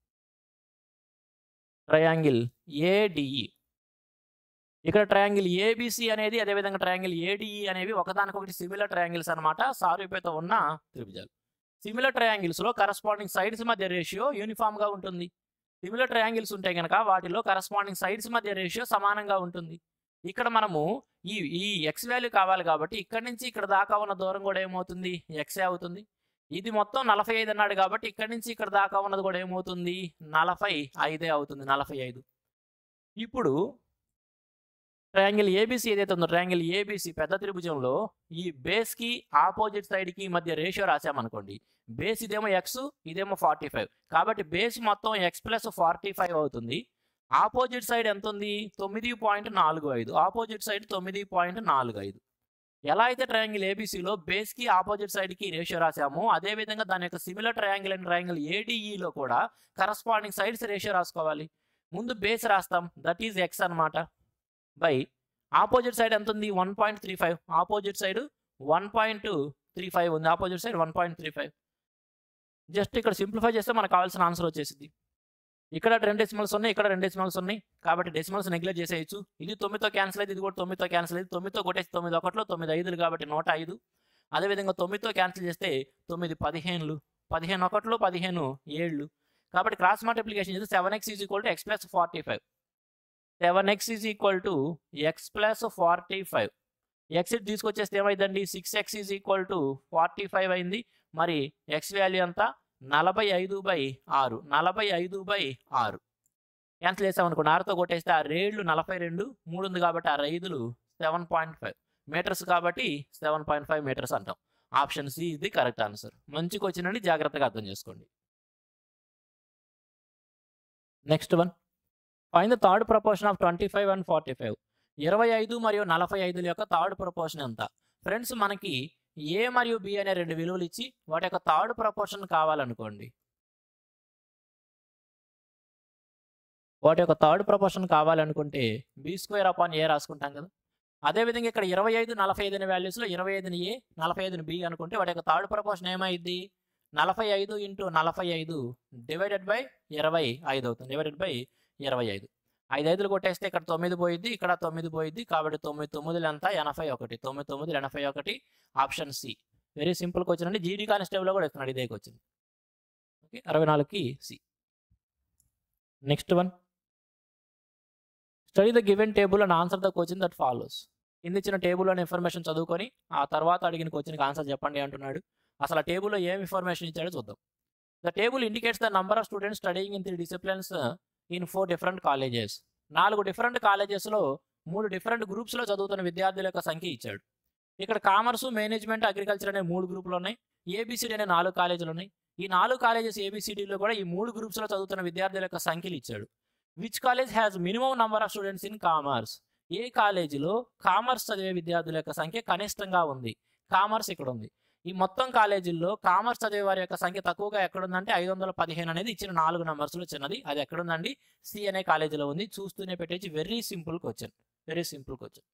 triangle ADE ఇక్కడ ట్రయాంగిల్ ఏబిసి అనేది అదేవిధంగా ట్రయాంగిల్ ఏడిఈ అనేవి ఒకదానికొకటి సిమిలర్ ట్రయాంగిల్స్ అనమాట సారూప్యత ఉన్న త్రిభుజాలు సిమిలర్ ట్రయాంగిల్స్లో కరస్పాండింగ్ సైడ్స్ మధ్య రేషియో యూనిఫామ్గా ఉంటుంది సిమిలర్ ట్రయాంగిల్స్ ఉంటే కనుక వాటిలో కరస్పాండింగ్ సైడ్స్ మధ్య రేషియో సమానంగా ఉంటుంది ఇక్కడ మనము ఈ ఈ ఎక్స్ వాల్యూ కావాలి కాబట్టి ఇక్కడ నుంచి ఇక్కడ దాకా ఉన్న దూరం కూడా ఏమవుతుంది ఎక్సే అవుతుంది ఇది మొత్తం నలభై ఐదు అన్నాడు కాబట్టి ఇక్కడ నుంచి ఇక్కడ దాకా ఉన్నది కూడా ఏమవుతుంది నలభై ఐదే అవుతుంది నలభై ఐదు ఇప్పుడు ట్రయాంగిల్ ఏబిసి ఏదైతే ఉందో ట్రయాంగిల్ ఏబిసి పెద్ద త్రిభుజంలో ఈ బేస్కి ఆపోజిట్ సైడ్కి మధ్య రేషియో రాసామనుకోండి బేస్ ఇదేమో ఎక్స్ ఇదేమో ఫార్టీ ఫైవ్ కాబట్టి బేస్ మొత్తం ఎక్స్ ప్లస్ ఫార్టీ ఫైవ్ అవుతుంది ఆపోజిట్ సైడ్ ఎంత ఉంది తొమ్మిది పాయింట్ నాలుగు ఐదు ఆపోజిట్ సైడ్ తొమ్మిది పాయింట్ నాలుగు ఐదు ఎలా అయితే ట్రయాంగిల్ ఏబిసిలో బేస్కి ఆపోజిట్ సైడ్కి రేషియో రాసామో అదేవిధంగా దాని యొక్క సిమిలర్ ట్రయాంగిల్ అండ్ ట్రయాంగిల్ ఏడిఈలో కూడా కరస్పాండింగ్ సైడ్స్ రేషియో రాసుకోవాలి ముందు బేస్ రాస్తాం దట్ ఈజ్ ఎక్స్ అనమాట బై ఆపోజిట్ సైడ్ ఎంత ఉంది one point three five opposite side one point three five ఉంది opposite side one point three five just ఇక్కడ సింప్లిఫై చేస్తే మనకు కావాల్సిన ఆన్సర్ వచ్చేసింది ఇక్కడ రెండు డెసిమల్స్ ఉన్నాయి ఇక్కడ రెండు డెసిమల్స్ ఉన్నాయి కాబట్టి డెసిమల్స్ నెగ్లెక్ట్ చేసేయచ్చు ఇది తొమ్మిదితో క్యాన్సిల్ అయితే ఇది కూడా తొమ్మిదితో క్యాన్సిల్ అయితే తొమ్మిదితో కొట్టేసి తొమ్మిది ఒకటిలో తొమ్మిది ఐదులు కాబట్టి నూట ఐదు అదేవిధంగా తొమ్మిదితో క్యాన్సిల్ చేస్తే తొమ్మిది పదిహేనులు పదిహేను ఒకటిలో పదిహేను ఏళ్ళు కాబట్టి క్రాస్ మల్టిప్లికేషన్ చేస్తే seven X is equal to X plus forty five seven X is equal to X plus forty five X తీసుకొచ్చేస్తే ఏమైందండి six X is equal to forty five అయింది మరి ఎక్స్ వాల్యూ అంతా నలభై ఐదు బై ఆరు నలభై ఐదు బై ఆరు క్యాన్సిల్ చేసామనుకోండి ఆరుతో కొట్టేస్తే ఆ రేళ్ళు నలభై రెండు మూడు ఉంది కాబట్టి ఆ రైదులు సెవెన్ పాయింట్ ఫైవ్ మీటర్స్ కాబట్టి సెవెన్ పాయింట్ ఫైవ్ మీటర్స్ అంటాం ఆప్షన్ సి ఇది కరెక్ట్ ఆన్సర్ మంచి క్వశ్చన్ అండి జాగ్రత్తగా అర్థం చేసుకోండి next one fine the third proportion of twenty five and forty five ఇరవై ఐదు మరియు నలభై ఐదుల యొక్క థర్డ్ ప్రపోర్షన్ ఎంత ఫ్రెండ్స్ మనకి ఏ మరియు బి అనే రెండు విలువలు ఇచ్చి వాటి యొక్క థర్డ్ ప్రపోర్షన్ కావాలనుకోండి వాటి యొక్క థర్డ్ ప్రపోర్షన్ కావాలనుకుంటే బి స్క్వేర్ అపాన్ ఏ రాసుకుంటాం కదా అదేవిధంగా ఇక్కడ ఇరవై ఐదు నలభై ఐదు అనే వాల్యూస్లో ఇరవై ఐదుని ఏ నలభై ఐదుని బి అనుకుంటే వాటి యొక్క థర్డ్ ప్రపోర్షన్ ఏమైంది నలభై ఐదు ఇంటూ నలభై ఐదు డివైడెడ్ బై ఇరవై ఐదు అవుతుంది డివైడెడ్ బై ఇరవై ఐదు ఐదు ఐదులు కొట్టేస్తే ఇక్కడ తొమ్మిది పోయిద్ది ఇక్కడ తొమ్మిది పోయిద్ది కాబట్టి తొమ్మిది తొమ్మిదిలు ఎంత ఎనభై ఒకటి తొమ్మిది తొమ్మిది ఎనభై ఒకటి option C very simple question అండి జీడీ కానిస్టేబుల్లో కూడా ఇస్తున్నాడు ఇదే క్వశ్చన్ ఓకే అరవై నాలుగుకి C next one study the given table and answer the question that follows కింద ఇచ్చిన టేబుల్ అనే ఇన్ఫర్మేషన్ చదువుకొని ఆ తర్వాత అడిగిన క్వశ్చన్కి ఆన్సర్ చెప్పండి అంటున్నాడు అసలు ఆ టేబుల్లో ఏం ఇన్ఫర్మేషన్ ఇచ్చాడో చూద్దాం the table indicates the number of students studying in three disciplines in four different colleges నాలుగు డిఫరెంట్ కాలేజెస్లో మూడు డిఫరెంట్ గ్రూప్స్లో చదువుతున్న విద్యార్థుల యొక్క సంఖ్య ఇచ్చాడు ఇక్కడ కామర్స్ మేనేజ్మెంట్ అగ్రికల్చర్ అనే మూడు గ్రూపులు ఉన్నాయి ఏబిసిడి అనే నాలుగు కాలేజీలు ఉన్నాయి ఈ నాలుగు కాలేజెస్ ఏబిసిడిలో కూడా ఈ మూడు గ్రూప్స్లో చదువుతున్న విద్యార్థుల యొక్క సంఖ్యలు ఇచ్చాడు which college has minimum number of students in commerce ఏ కాలేజీలో కామర్స్ చదివే విద్యార్థుల యొక్క సంఖ్య కనిష్టంగా ఉంది కామర్స్ ఇక్కడ ఉంది ఈ మొత్తం కాలేజీల్లో కామర్స్ చదివే వారి యొక్క సంఖ్య తక్కువగా ఎక్కడుందంటే ఐదు వందల పదిహేను అనేది ఇచ్చిన నాలుగు నంబర్స్లో చిన్నది అది ఎక్కడుందండి సి అనే కాలేజీలో ఉంది చూస్తూనే పెట్టేసి very simple question very simple question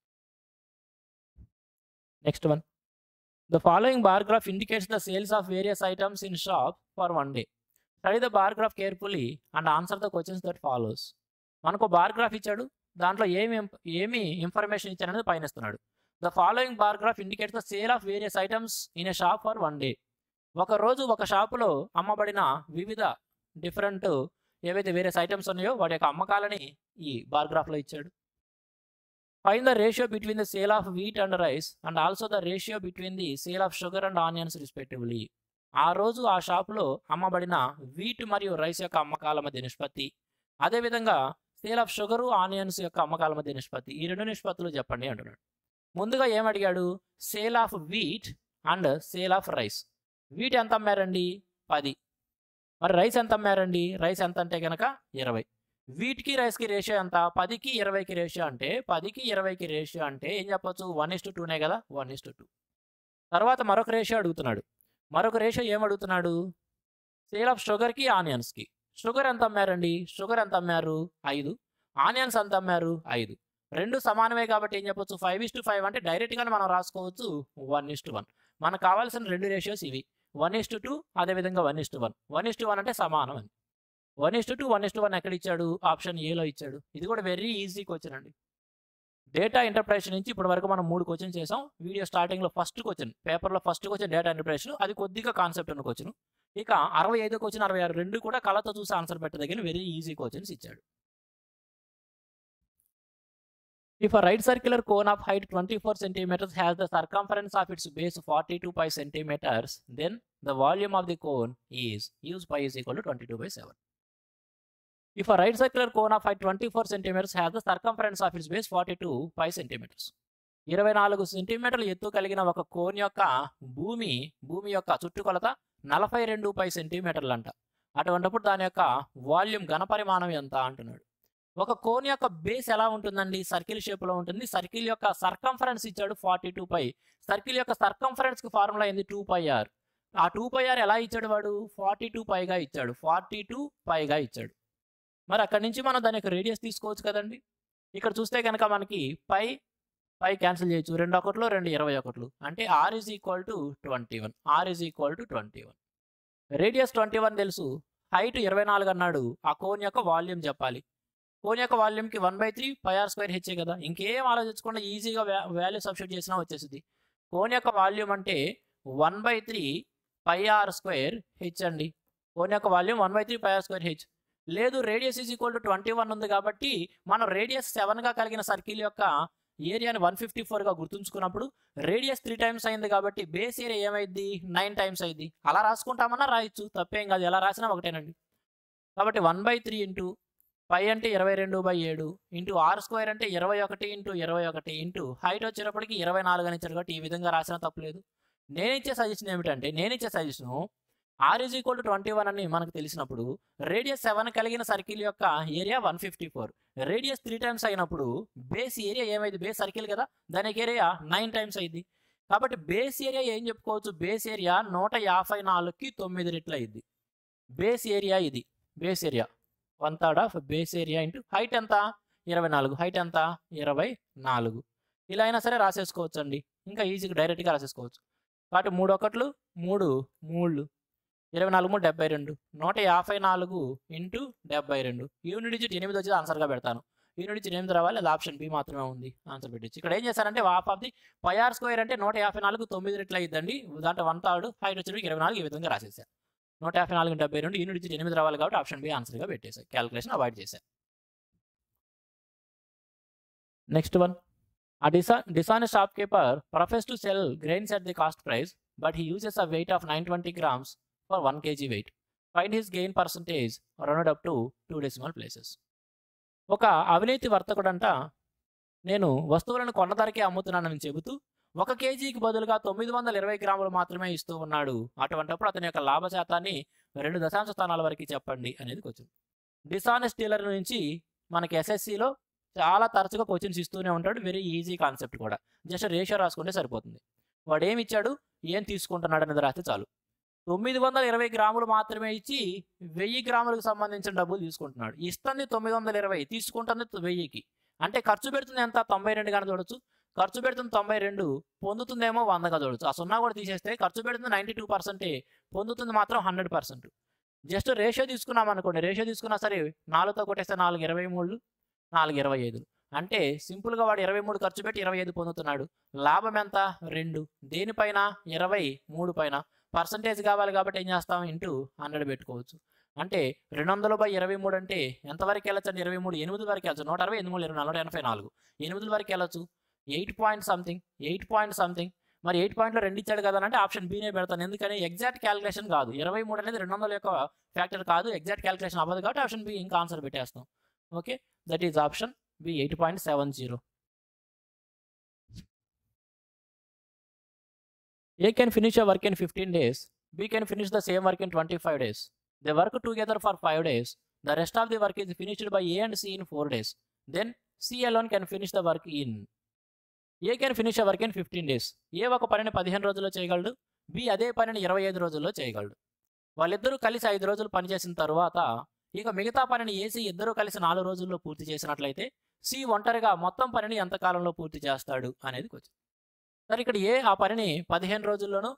next one the following bar graph indicates the sales of various items in shop for one day study the bar graph carefully and answer the questions that follows మనకు బార్ గ్రాఫ్ ఇచ్చాడు దాంట్లో ఏమి ఏమి ఇన్ఫర్మేషన్ ఇచ్చాడు అనేది పైన ఇస్తున్నాడు the following bar graph indicates the sale of various items in a shop for one day ఒక రోజు ఒక షాపులో అమ్మబడిన వివిధ డిఫరెంట్ ఏవైతే వేరియస్ ఐటమ్స్ ఉన్నాయో వాటి యొక్క అమ్మకాలని ఈ బార్ గ్రాఫ్లో ఇచ్చాడు fine the ratio between the sale of wheat and rice and also the ratio between the sale of sugar and onions respectively ఆ రోజు ఆ షాపులో అమ్మబడిన వీట్ మరియు రైస్ యొక్క అమ్మకాల మధ్య నిష్పత్తి అదేవిధంగా సేల్ ఆఫ్ షుగరు ఆనియన్స్ యొక్క అమ్మకాల మధ్య నిష్పత్తి ఈ రెండు నిష్పత్తులు చెప్పండి అంటున్నాడు ముందుగా ఏమడిగాడు sale of wheat and sale of rice wheat ఎంత అమ్మారండి పది మరి రైస్ ఎంత అమ్మారండి రైస్ ఎంత అంటే కనుక ఇరవై వీటికి రైస్కి రేషియో ఎంత పదికి ఇరవైకి రేషియో అంటే పదికి ఇరవైకి రేషియో అంటే ఏం చెప్పొచ్చు వన్ ఇస్ టు టూనే కదా వన్ ఇస్ టు టూ తర్వాత మరొక రేషియో అడుగుతున్నాడు మరొక రేషియో ఏం అడుగుతున్నాడు సేల్ ఆఫ్ షుగర్కి ఆనియన్స్కి షుగర్ ఎంత అమ్మారండి షుగర్ ఎంత అమ్మారు ఐదు ఆనియన్స్ ఎంత అమ్మారు ఐదు రెండు సమానమే కాబట్టి ఏం చెప్పొచ్చు ఫైవ్ ఇస్ టు ఫైవ్ అంటే డైరెక్ట్గానే మనం రాసుకోవచ్చు వన్ ఇస్ టు వన్ మనకు కావాల్సిన రెండు రేషియోస్ ఇవి వన్ ఇస్ టు టూ అదేవిధంగా one is to one one is to one అంటే సమానం అని one is to two one is to one ఎక్కడ ఇచ్చాడు ఆప్షన్ ఏలో ఇచ్చాడు ఇది కూడా వెరీ ఈజీ క్వశ్చన్ అండి డేటా ఇంటర్ప్రిటేషన్ నుంచి ఇప్పటి వరకు మనం మూడు క్వశ్చన్ చేసాం వీడియో స్టార్టింగ్లో ఫస్ట్ క్వశ్చన్ పేపర్లో ఫస్ట్ క్వశ్చన్ డేటా ఇంటర్ప్రిటేషన్ అది కొద్దిగా కాన్సెప్ట్ ఉన్న క్వశ్చన్ ఇక అరవై ఐదో క్వశ్చన్ అరవై ఆరు రెండు కూడా కళతో చూసి ఆన్సర్ పెట్టదగిన వెరీ ఈజీ క్వశ్చన్స్ ఇచ్చాడు If a right circular cone of height 24 centimeters has the circumference of its base 42 pi centimeters, then the volume of the cone is use pi is equal to 22 by 7. If a right circular cone of height 24 centimeters has the circumference of its base 42 pi centimeters. ఇరవై నాలుగు సెంటీమీటర్ల ఎత్తు కలిగిన ఒక కోన్ యొక్క భూమి భూమి యొక్క చుట్టుకొలత నలభై రెండు పై సెంటీమీటర్లు అంట అటువంటిప్పుడు దాని యొక్క వాల్యూమ్ ఘనపరిమాణం ఎంత అంటున్నాడు ఒక కోన్ యొక్క బేస్ ఎలా ఉంటుందండి సర్కిల్ షేప్లో ఉంటుంది సర్కిల్ యొక్క సర్కంఫరెన్స్ ఇచ్చాడు ఫార్టీ టూ పై సర్కిల్ యొక్క సర్కంఫరెన్స్కి ఫార్ములా ఏంది టూ పై ఆర్ ఆ టూ పై ఆర్ ఎలా ఇచ్చాడు వాడు ఫార్టీ టూ పైగా ఇచ్చాడు ఫార్టీ టూ పైగా ఇచ్చాడు మరి అక్కడి నుంచి మనం దాని యొక్క రేడియస్ తీసుకోవచ్చు కదండి ఇక్కడ చూస్తే కనుక మనకి పై పై క్యాన్సిల్ చేయొచ్చు రెండు ఒకట్లు రెండు ఇరవై ఒకట్లు అంటే R is equal to twenty one R is equal to twenty one radius twenty one తెలుసు హైట్ ఇరవై నాలుగు అన్నాడు ఆ కోన్ యొక్క వాల్యూమ్ చెప్పాలి కోన్ యొక్క వాల్యూమ్కి one by three pi R square హెచ్చే కదా ఇంకేం ఆలోచించకుండా ఈజీగా వాల్యూ సబ్స్టిట్యూట్ చేసినా వచ్చేసింది కోన్ యొక్క వాల్యూమ్ అంటే one by three pi R square H అండి కోన్ యొక్క volume one by three pi R square H లేదు radius is equal to twenty one ఉంది కాబట్టి మనం రేడియస్ సెవెన్గా కలిగిన సర్కిల్ యొక్క ఏరియాని వన్ ఫిఫ్టీ ఫోర్గా గుర్తుంచుకున్నప్పుడు రేడియస్ త్రీ టైమ్స్ అయింది కాబట్టి బేస్ ఏరియా ఏమైంది నైన్ టైమ్స్ అయింది అలా రాసుకుంటామన్నా రాయొచ్చు తప్పేం కాదు ఎలా రాసినా ఒకటేనండి కాబట్టి one by three into pi అంటే ఇరవై రెండు బై ఏడు ఇంటూ ఆర్ స్క్వేర్ అంటే ఇరవై ఒకటి ఇంటూ ఇరవై ఒకటి ఇంటూ హైట్ వచ్చేటప్పటికి ఇరవై నాలుగు అని ఇచ్చారు కాబట్టి ఈ విధంగా రాసినా తప్పలేదు నేను ఇచ్చే సజెషన్ ఏమిటంటే నేను ఇచ్చే suggestion R is equal to twenty one అని మనకు తెలిసినప్పుడు రేడియస్ సెవెన్ కలిగిన సర్కిల్ యొక్క area one fifty four radius three times అయినప్పుడు బేస్ ఏరియా ఏమైంది బేస్ సర్కిల్ కదా దానికి ఏరియా నైన్ టైమ్స్ అయింది కాబట్టి బేస్ ఏరియా ఏం చెప్పుకోవచ్చు బేస్ ఏరియా నూట యాభై నాలుగుకి తొమ్మిది రెట్లు అయింది బేస్ ఏరియా ఇది base area one third of base area into height ఎంత ఇరవై నాలుగు హైట్ ఎంత ఇరవై నాలుగు ఇలా అయినా సరే రాసేసుకోవచ్చు అండి ఇంకా ఈజీగా డైరెక్ట్గా రాసేసుకోవచ్చు కాబట్టి మూడు ఒకట్లు మూడు మూడు ఇరవై నాలుగు మూడు డెబ్బై రెండు నూట యాభై నాలుగు ఇంటూ డెబ్బై రెండు యూనిట్ డిజిట్ ఎనిమిది వచ్చి ఆన్సర్గా పెడతాను యూనిట్ డిజిట్ ఎనిమిది రావాలి అది ఆప్షన్ బి మాత్రమే ఉంది ఆన్సర్ పెట్టచ్చు ఇక్కడ ఏం చేశారంటే half of the pi R square అంటే నూట యాభై నాలుగు తొమ్మిది రెట్లు అయ్యిందండి దాంట్లో వన్ థర్డ్ హైట్ వచ్చేటికి ఇరవై నాలుగు ఈ విధంగా రాసేసారు నూట యాభై నాలుగు డెబ్బై రెండు యూనిట్ డిజిట్ ఎనిమిది రావాలి కాబట్టి ఆప్షన్ బి ఆన్సర్గా పెట్టేశారు క్యాలిక్యులేషన్ అవాయిడ్ చేశారు next one A disa- dishonest shopkeeper professed to sell grains at the cost price, but he uses a weight of 920 grams for 1 kg weight. Find his gain percentage rounded up to two decimal places. ఒక అవినీతి వర్తకుడంట నేను వస్తువులను కొన్న ధరకే అమ్ముతున్నానని చెబుతూ ఒక కేజీకి బదులుగా తొమ్మిది వందల ఇరవై గ్రాములు మాత్రమే ఇస్తూ ఉన్నాడు అటువంటప్పుడు అతని యొక్క లాభ శాతాన్ని రెండు దశాంశ స్థానాల వరకు చెప్పండి అనేది క్వశ్చన్ డిసానెస్ట్ డీలర్ నుంచి మనకి ఎస్ఎస్సిలో చాలా తరచుగా క్వశ్చన్స్ ఇస్తూనే ఉంటాడు వెరీ ఈజీ కాన్సెప్ట్ కూడా జస్ట్ రేషియో రాసుకుంటే సరిపోతుంది వాడు ఏమి ఇచ్చాడు ఏం తీసుకుంటున్నాడు అనేది రాస్తే చాలు తొమ్మిది వందల ఇరవై గ్రాములు మాత్రమే ఇచ్చి వెయ్యి గ్రాములకు సంబంధించిన డబ్బులు తీసుకుంటున్నాడు ఇస్తుంది తొమ్మిది వందల ఇరవై తీసుకుంటుంది వెయ్యికి అంటే ఖర్చు పెడుతుంది ఎంత తొంభై రెండు కానీ చూడొచ్చు ఖర్చు పెడుతుంది తొంభై రెండు పొందుతుందేమో వందగా చూడొచ్చు ఆ సున్నా కూడా తీసేస్తే ఖర్చు పెడుతుంది నైంటీ టూ పర్సెంటే పొందుతుంది మాత్రం హండ్రెడ్ పర్సెంట్ జస్ట్ రేషియో తీసుకున్నాం అనుకోండి రేషియో తీసుకున్నా సరే నాలుగుతో కొట్టేస్తే నాలుగు ఇరవై మూడు నాలుగు ఇరవై ఐదు అంటే సింపుల్గా వాడు ఇరవై మూడు ఖర్చు పెట్టి ఇరవై ఐదు పొందుతున్నాడు లాభం ఎంత రెండు దేనిపైన ఇరవై మూడు పైన పర్సంటేజ్ కావాలి కాబట్టి ఏం చేస్తాం ఇంటూ హండ్రెడ్ పెట్టుకోవచ్చు అంటే రెండు వందలు బై ఇరవై మూడు అంటే ఎంతవరకు వెళ్ళచ్చు అంటే ఇరవై మూడు ఎనిమిది వరకు వెళ్ళచ్చు నూట అరవై ఎనిమిది మూడు ఇరవై నాలుగు నూట ఎనభై నాలుగు ఎనిమిది వరకు వెళ్ళచ్చు eight point something eight point something మరి ఎయిట్ పాయింట్లో రెండు ఇచ్చాడు కదా అంటే ఆప్షన్ బీనే పెడతాను ఎందుకని ఎగ్జాక్ట్ క్యాలిక్యులేషన్ కాదు ఇరవై మూడు అనేది రెండు వందల యొక్క ఫ్యాక్టర్ కాదు ఎగ్జాక్ట్ క్యాలిక్యులేషన్ అవ్వదు కాబట్టి ఆప్షన్ బి ఇంకా ఆన్సర్ పెట్టేస్తాం okay that is option B eight point seven zero A can finish a work in 15 days. B can finish the same work in 25 days. They work together for 5 days. The rest of the work is finished by A and C in 4 days. Then C alone can finish the work in. A can finish a work in 15 days. ఏ ఒక పనిని పదిహేను రోజుల్లో చేయగలడు బి అదే పనిని ఇరవై ఐదు రోజుల్లో చేయగలడు వాళ్ళిద్దరూ కలిసి ఐదు రోజులు పనిచేసిన తర్వాత ఇక మిగతా పనిని ఏసీ ఇద్దరూ కలిసి నాలుగు రోజుల్లో పూర్తి చేసినట్లయితే సి ఒంటరిగా మొత్తం పనిని ఎంత కాలంలో పూర్తి చేస్తాడు అనేది క్వశ్చన్ సరే ఇక్కడ ఏ ఆ పనిని పదిహేను రోజుల్లోనూ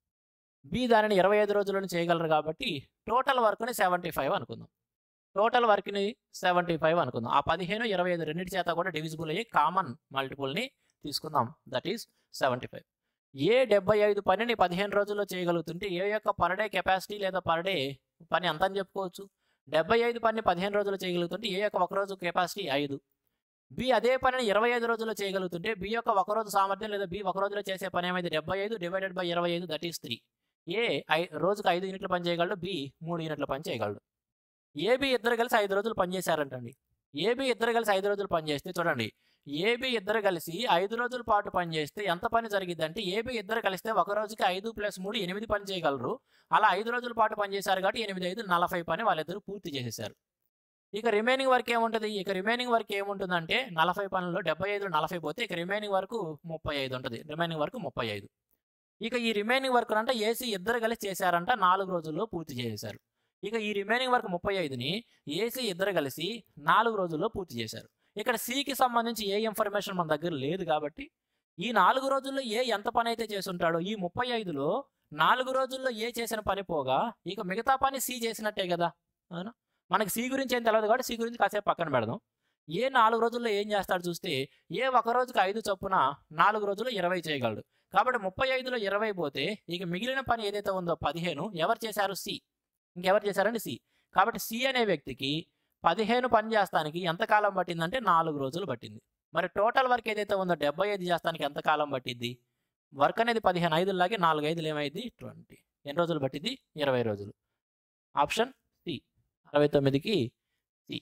బి దానిని ఇరవై ఐదు రోజుల్లోనూ చేయగలరు కాబట్టి టోటల్ వర్క్ని సెవెంటీ ఫైవ్ అనుకుందాం టోటల్ వర్క్ని సెవెంటీ ఫైవ్ అనుకుందాం ఆ పదిహేను ఇరవై ఐదు రెండింటి చేత కూడా డివిజిబుల్ అయ్యి కామన్ మల్టిపుల్ని తీసుకుందాం that is seventy five A డెబ్బై ఐదు పనిని పదిహేను రోజుల్లో చేయగలుగుతుంటే ఏ యొక్క పర్ డే కెపాసిటీ లేదా పర్ డే పని ఎంత అని చెప్పుకోవచ్చు డెబ్బై ఐదు పని పదిహేను రోజులు చేయగలుగుతుంటే ఏ యొక్క ఒక రోజు కెపాసిటీ ఐదు బి అదే పనిని ఇరవై ఐదు రోజుల్లో చేయగలుగుతుంటే బి యొక్క ఒక రోజు సామర్థ్యం లేదా బి ఒక రోజులో చేసే పని ఏమైంది డెబ్బై ఐదు డివైడెడ్ బై ఇరవై ఐదు దట్ ఈస్ త్రీ ఏ ఐ రోజుకు ఐదు యూనిట్లు పని చేయగలడు బి మూడు యూనిట్ల పని చేయగలడు ఏబి ఇద్దరు కలిసి ఐదు రోజులు పని చేశారంటండి ఏబి ఇద్దరు కలిసి ఐదు రోజులు పని చేస్తే చూడండి ఏబి ఇద్దరు కలిసి ఐదు రోజుల పాటు పని చేస్తే ఎంత పని జరిగింది అంటే ఏబి ఇద్దరు కలిస్తే ఒక రోజుకి ఐదు ప్లస్ మూడు ఎనిమిది పని చేయగలరు అలా ఐదు రోజుల పాటు పని చేశారు కాబట్టి ఎనిమిది ఐదు నలభై పని వాళ్ళిద్దరూ పూర్తి చేసేసారు ఇక రిమైనింగ్ వర్క్ ఏముంటుంది ఇక రిమైనింగ్ వర్క్ ఏముంటుందంటే నలభై పనుల్లో డెబ్బై ఐదు నలభై పోతే ఇక రిమైనింగ్ వరకు ముప్పై ఐదు ఉంటుంది రిమైనింగ్ వరకు ముప్పై ఐదు ఇక ఈ రిమైనింగ్ వర్క్ అంటే ఏసీ ఇద్దరు కలిసి చేశారంట నాలుగు రోజుల్లో పూర్తి చేసేశారు ఇక ఈ రిమైనింగ్ వర్క్ ముప్పై ఐదుని ఏసీ ఇద్దరు కలిసి నాలుగు రోజుల్లో పూర్తి చేశారు ఇక్కడ సికి సంబంధించి ఏ ఇన్ఫర్మేషన్ మన దగ్గర లేదు కాబట్టి ఈ నాలుగు రోజుల్లో ఏ ఎంత పని అయితే చేసుంటాడో ఈ ముప్పై ఐదులో నాలుగు రోజుల్లో ఏ చేసిన పని పోగా ఇక మిగతా పని సి చేసినట్టే కదా అవునా మనకి సి గురించి ఏం తెలియదు కాబట్టి సి గురించి కాసేపు పక్కన పెడదాం ఏ నాలుగు రోజుల్లో ఏం చేస్తాడు చూస్తే ఏ ఒక రోజుకి ఐదు చొప్పున నాలుగు రోజుల్లో ఇరవై చేయగలడు కాబట్టి ముప్పై ఐదులో ఇరవై పోతే ఇక మిగిలిన పని ఏదైతే ఉందో పదిహేను ఎవరు చేశారు సి ఇంకెవరు చేశారండి సి కాబట్టి సి అనే వ్యక్తికి పదిహేను పని చేస్తానికి ఎంతకాలం పట్టిందంటే నాలుగు రోజులు పట్టింది మరి టోటల్ వర్క్ ఏదైతే ఉందో డెబ్బై ఐదు చేస్తానికి ఎంతకాలం పట్టింది వర్క్ అనేది పదిహేను ఐదులాగే నాలుగు ఐదులు ఏమైంది ట్వంటీ ఎన్ని రోజులు పట్టింది ఇరవై రోజులు ఆప్షన్ సి అరవై తొమ్మిదికి C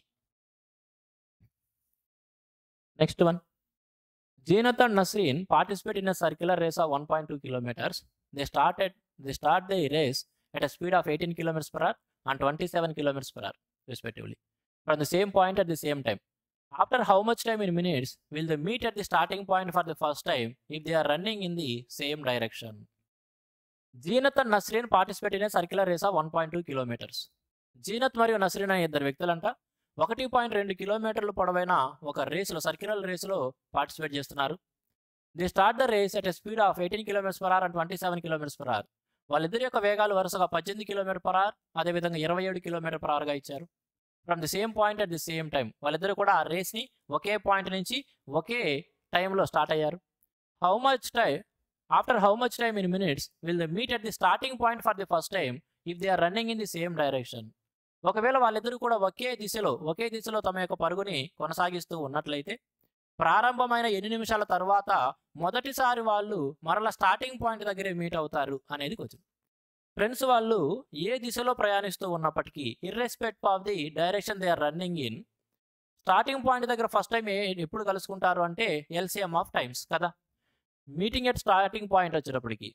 next one Zeenat and Nasreen participate in a circular race of one point two kilometres they started they start the race at a speed of 18 kilometers per hour and 27 kilometers per hour respectively from the same point at the same time after how much time in minutes will they meet at the starting point for the first time if they are running in the same direction Zeenat and Nasreen participate in circular race of one point two kilometres Zeenat మరియు నస్రీన్ అనే ఇద్దరు వ్యక్తులంట ఒకటి పాయింట్ రెండు కిలోమీటర్లు పొడవైన ఒక రేసులో సర్క్యులర్ రేసులో పార్టిసిపేట్ చేస్తున్నారు they start the race at a speed of eighteen kilometres per hour and twenty seven kilometres per hour వాళ్ళిద్దరి యొక్క వేగాలు వరుసగా పద్దెనిమిది కిలోమీటర్ పర్ అవర్ అదేవిధంగా ఇరవై ఏడు కిలోమీటర్ పర్ అవర్గా ఇచ్చారు from the same point at the same time వాళ్ళిద్దరు కూడా ఆ రేస్ని ఒకే పాయింట్ నుంచి ఒకే టైంలో స్టార్ట్ అయ్యారు how much time after how much time in minutes will they meet at the starting point for the first time if they are running in the same direction ఒకవేళ వాళ్ళిద్దరూ కూడా ఒకే దిశలో ఒకే దిశలో తమ యొక్క పరుగుని కొనసాగిస్తూ ఉన్నట్లయితే ప్రారంభమైన ఎన్ని నిమిషాల తర్వాత మొదటిసారి వాళ్ళు మరలా స్టార్టింగ్ పాయింట్ దగ్గరే మీట్ అవుతారు అనేది కొంచెం ఫ్రెండ్స్ వాళ్ళు ఏ దిశలో ప్రయాణిస్తూ ఉన్నప్పటికీ irrespective of the direction they are running in starting point దగ్గర ఫస్ట్ టైం ఎప్పుడు కలుసుకుంటారు అంటే ఎల్సిఎం ఆఫ్ టైమ్స్ కదా మీటింగ్ ఎట్ స్టార్టింగ్ పాయింట్ వచ్చేటప్పటికి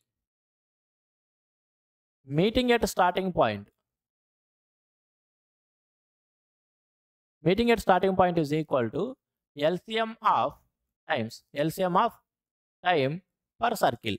meeting at starting point meeting at starting point is equal to LCM of times LCM of time per circle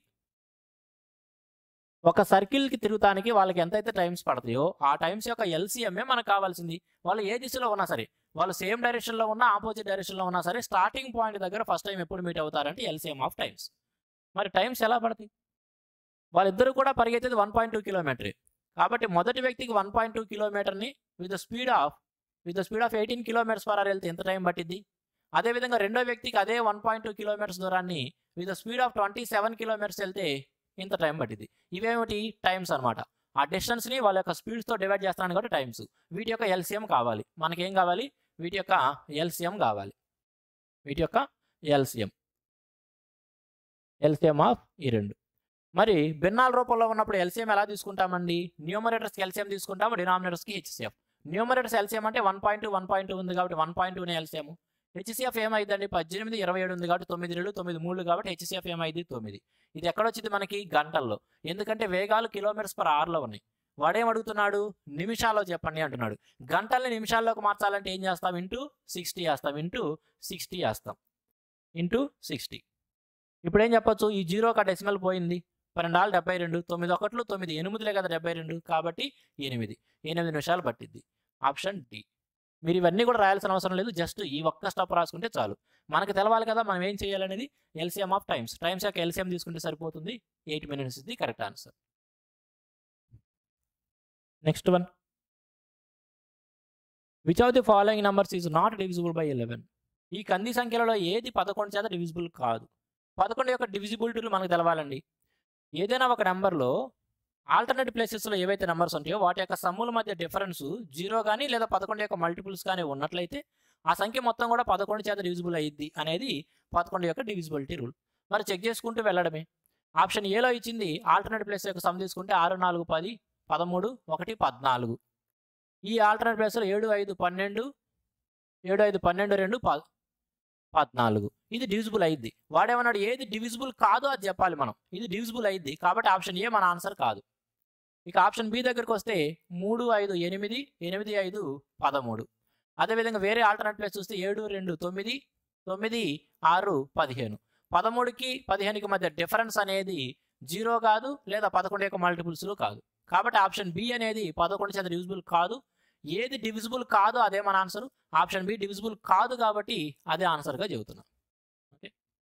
ఒక సర్కిల్కి తిరుగుతానికి వాళ్ళకి ఎంతైతే టైమ్స్ పడతాయో ఆ టైమ్స్ యొక్క ఎల్సిఎంఏ మనకు కావాల్సింది వాళ్ళు ఏ దిశలో ఉన్నా సరే వాళ్ళు సేమ్ డైరెక్షన్లో ఉన్నా ఆపోజిట్ డైరెక్షన్లో ఉన్నా సరే స్టార్టింగ్ పాయింట్ దగ్గర ఫస్ట్ టైం ఎప్పుడు మీట్ అవుతారంటే ఎల్సిఎం ఆఫ్ టైమ్స్ మరి టైమ్స్ ఎలా పడతాయి వాళ్ళిద్దరూ కూడా పరిగెత్తేది వన్ పాయింట్ టూ కిలోమీటర్ కాబట్టి మొదటి వ్యక్తికి వన్ పాయింట్ టూ కిలోమీటర్ని with speed of with speed of eighteen kilometres per hour వెళ్తే ఎంత టైం పట్టింది అదేవిధంగా రెండో వ్యక్తికి అదే వన్ పాయింట్ టూ కిలోమీటర్స్ దూరాన్ని with speed of twenty seven kilometres వెళ్తే ఇంత టైం పట్టింది ఇవేమిటి టైమ్స్ అనమాట ఆ డిస్టెన్స్ని వాళ్ళ యొక్క స్పీడ్స్తో డివైడ్ చేస్తున్నాను కాబట్టి టైమ్స్ వీటి యొక్క ఎల్సిఎం కావాలి మనకేం కావాలి వీటి యొక్క ఎల్సిఎం కావాలి వీటి యొక్క ఎల్సిఎం ఎల్సిఎం ఆఫ్ ఈ రెండు మరి భిన్నాల రూపంలో ఉన్నప్పుడు ఎల్సిఎం ఎలా తీసుకుంటామండి న్యూమరేటర్స్కి ఎల్సిఎం తీసుకుంటాము డినామినేటర్స్కి హెచ్సిఎఫ్ న్యూమరేటర్స్ ఎల్సిఎం అంటే one point two one point two ఉంది కాబట్టి వన్ పాయింట్ టూనే ఎల్సిఎం హెచ్సిఎఫ్ ఏమైందండి పద్దెనిమిది ఇరవై ఏడు ఉంది కాబట్టి తొమ్మిది రెండు తొమ్మిది మూడు కాబట్టి హెచ్సిఎఫ్ ఏమైంది తొమ్మిది ఇది ఎక్కడొచ్చింది మనకి గంటల్లో ఎందుకంటే వేగాలు కిలోమీటర్స్ పర్ అవర్లో ఉన్నాయి వాడేం అడుగుతున్నాడు నిమిషాల్లో చెప్పండి అంటున్నాడు గంటల్ని నిమిషాల్లోకి మార్చాలంటే ఏం చేస్తాం ఇంటూ సిక్స్టీ వేస్తాం ఇంటూ సిక్స్టీ వేస్తాం ఇంటూ సిక్స్టీ ఇప్పుడు ఏం చెప్పొచ్చు ఈ జీరో ఒక డెసిమల్ పోయింది పన్నెండు డెబ్బై రెండు తొమ్మిది ఒకట్లు తొమ్మిది ఎనిమిదిలే కదా డెబ్బై రెండు కాబట్టి ఎనిమిది ఎనిమిది నిమిషాలు పట్టింది ఆప్షన్ డి మీరు ఇవన్నీ కూడా రాయాల్సిన అవసరం లేదు జస్ట్ ఈ ఒక్క స్టాప్ రాసుకుంటే చాలు మనకు తెలవాలి కదా మనం ఏం చేయాలనేది ఎల్సిఎం ఆఫ్ టైమ్స్ టైమ్స్ యొక్క ఎల్సిఎం తీసుకుంటే సరిపోతుంది ఎయిట్ మినిట్స్ ఇది correct answer next one which of the following numbers is not divisible by eleven ఈ కంది సంఖ్యలలో ఏది పదకొండు చేత డివిజిబుల్ కాదు పదకొండు యొక్క డివిజిబిలిటీలు మనకు తెలవాలండి ఏదైనా ఒక నెంబర్లో ఆల్టర్నేట్ ప్లేసెస్లో ఏవైతే నెంబర్స్ ఉంటాయో వాటి యొక్క సమ్ముల మధ్య డిఫరెన్స్ జీరో కానీ లేదా పదకొండు యొక్క మల్టిపుల్స్ కానీ ఉన్నట్లయితే ఆ సంఖ్య మొత్తం కూడా పదకొండు చేత డివిజిబుల్ అయ్యిద్ది అనేది పదకొండు యొక్క డివిజిబిలిటీ రూల్ మరి చెక్ చేసుకుంటూ వెళ్ళడమే ఆప్షన్ ఏలో ఇచ్చింది ఆల్టర్నేట్ ప్లేస్ యొక్క సమ్ తీసుకుంటే ఆరు నాలుగు పది పదమూడు ఒకటి పద్నాలుగు ఈ ఆల్టర్నేట్ ప్లేస్లో ఏడు ఐదు పన్నెండు ఏడు ఐదు పన్నెండు రెండు ప పద్నాలుగు ఇది డివిజిబుల్ అయ్యిద్ది వాడేమన్నాడు ఏది డివిజిబుల్ కాదో అది చెప్పాలి మనం ఇది డివిజిబుల్ అయ్యిద్ది కాబట్టి ఆప్షన్ ఏ మన ఆన్సర్ కాదు ఇక ఆప్షన్ బి దగ్గరికి వస్తే మూడు ఐదు ఎనిమిది ఎనిమిది ఐదు పదమూడు అదేవిధంగా వేరే ఆల్టర్నేట్ ప్లేస్ చూస్తే ఏడు రెండు తొమ్మిది తొమ్మిది ఆరు పదిహేను పదమూడుకి పదిహేనుకి మధ్య డిఫరెన్స్ అనేది జీరో కాదు లేదా పదకొండు యొక్క మల్టిపుల్స్లో కాదు కాబట్టి ఆప్షన్ బి అనేది పదకొండు చేత డివిజిబుల్ కాదు ఏది డివిజిబుల్ కాదో అదే మన ఆన్సర్ ఆప్షన్ బి డివిజిబుల్ కాదు కాబట్టి అదే ఆన్సర్గా చెబుతున్నాం okay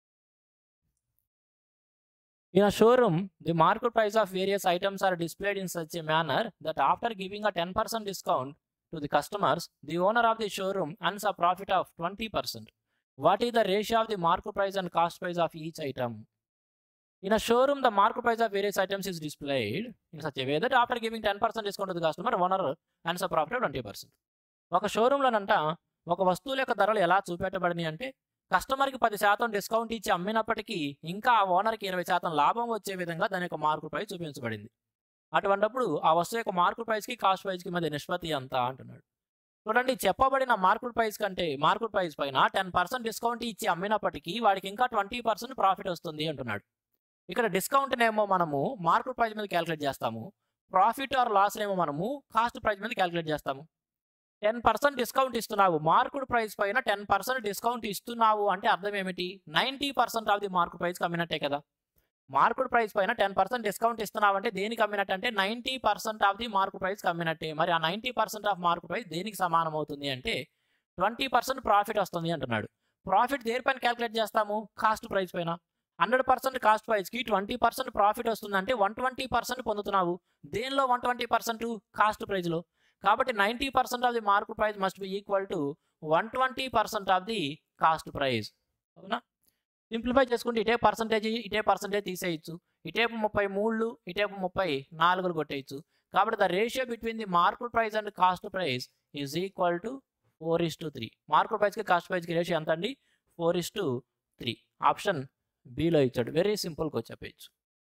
In a showroom, the market price of various items are displayed in such a manner that after giving a 10% discount to the customers, the owner of the showroom earns a profit of 20%. What is the ratio of the market price and cost price of each item? In a showroom, the market price of various items is displayed in such a way that after giving 10% discount to the customer, owner earns a profit of 20%. ఒక షోరూంలోనంట ఒక వస్తువుల యొక్క ధరలు ఎలా చూపెట్టబడినాయి అంటే కస్టమర్కి పది శాతం డిస్కౌంట్ ఇచ్చి అమ్మినప్పటికీ ఇంకా ఆ ఓనర్కి ఇరవై శాతం లాభం వచ్చే విధంగా దాని యొక్క మార్కెట్ ప్రైస్ చూపించబడింది అటువంటప్పుడు ఆ వస్తువు యొక్క మార్కెట్ ప్రైస్కి కాస్ట్ ప్రైస్కి మధ్య నిష్పత్తి ఎంత అంటున్నాడు చూడండి చెప్పబడిన మార్కెట్ ప్రైస్ కంటే మార్కెట్ ప్రైస్ పైన టెన్ పర్సెంట్ డిస్కౌంట్ ఇచ్చి అమ్మినప్పటికీ వాడికి ఇంకా ట్వంటీ పర్సెంట్ ప్రాఫిట్ వస్తుంది అంటున్నాడు ఇక్కడ డిస్కౌంట్ ఏమో మనము మార్కెట్ ప్రైస్ మీద క్యాలిక్యులేట్ చేస్తాము ప్రాఫిట్ ఆర్ లాస్ ఏమో మనము కాస్ట్ ప్రైస్ మీద క్యాలిక్యులేట్ చేస్తాము టెన్ పర్సెంట్ డిస్కౌంట్ ఇస్తున్నావు మార్కెట్ ప్రైస్ పైన టెన్ పర్సెంట్ డిస్కౌంట్ ఇస్తున్నావు అంటే అర్థం ఏమిటి ninety percent of the market price కమ్మినట్టే కదా మార్కెట్ ప్రైస్ పైన టెన్ పర్సెంట్ డిస్కౌంట్ ఇస్తున్నావు అంటే దేనికి కమ్మినట్టు అంటే ninety percent of the market price కమ్మినట్టే మరి ఆ ninety percent of market price దేనికి సమానం అవుతుంది అంటే ట్వంటీ పర్సెంట్ ప్రాఫిట్ వస్తుంది అంటున్నాడు ప్రాఫిట్ దేనిపైన క్యాలిక్యులేట్ చేస్తాము కాస్ట్ ప్రైస్ పైన హండ్రెడ్ పర్సెంట్ కాస్ట్ ప్రైస్కి ట్వంటీ పర్సెంట్ ప్రాఫిట్ వస్తుందంటే వన్ ట్వంటీ పర్సెంట్ పొందుతున్నావు దేనిలో వన్ ట్వంటీ పర్సెంట్ కాస్ట్ ప్రైస్లో కాబట్టి ninety percent of the market price must be equal to one twenty percent of the cost price అవునా సింప్లిఫై చేసుకుంటే ఇటే పర్సంటేజ్ ఇటే పర్సంటేజ్ తీసేయచ్చు ఇటేపు ముప్పై మూడు ఇటేపు ముప్పై నాలుగులు కొట్టేయచ్చు కాబట్టి the ratio between the market price and cost price is equal to four is to three market ప్రైస్కి కాస్ట్ ప్రైస్కి రేషియో ఎంత అండి four is to three option below ఇచ్చాడు వెరీ సింపుల్గా వచ్చేపేయచ్చు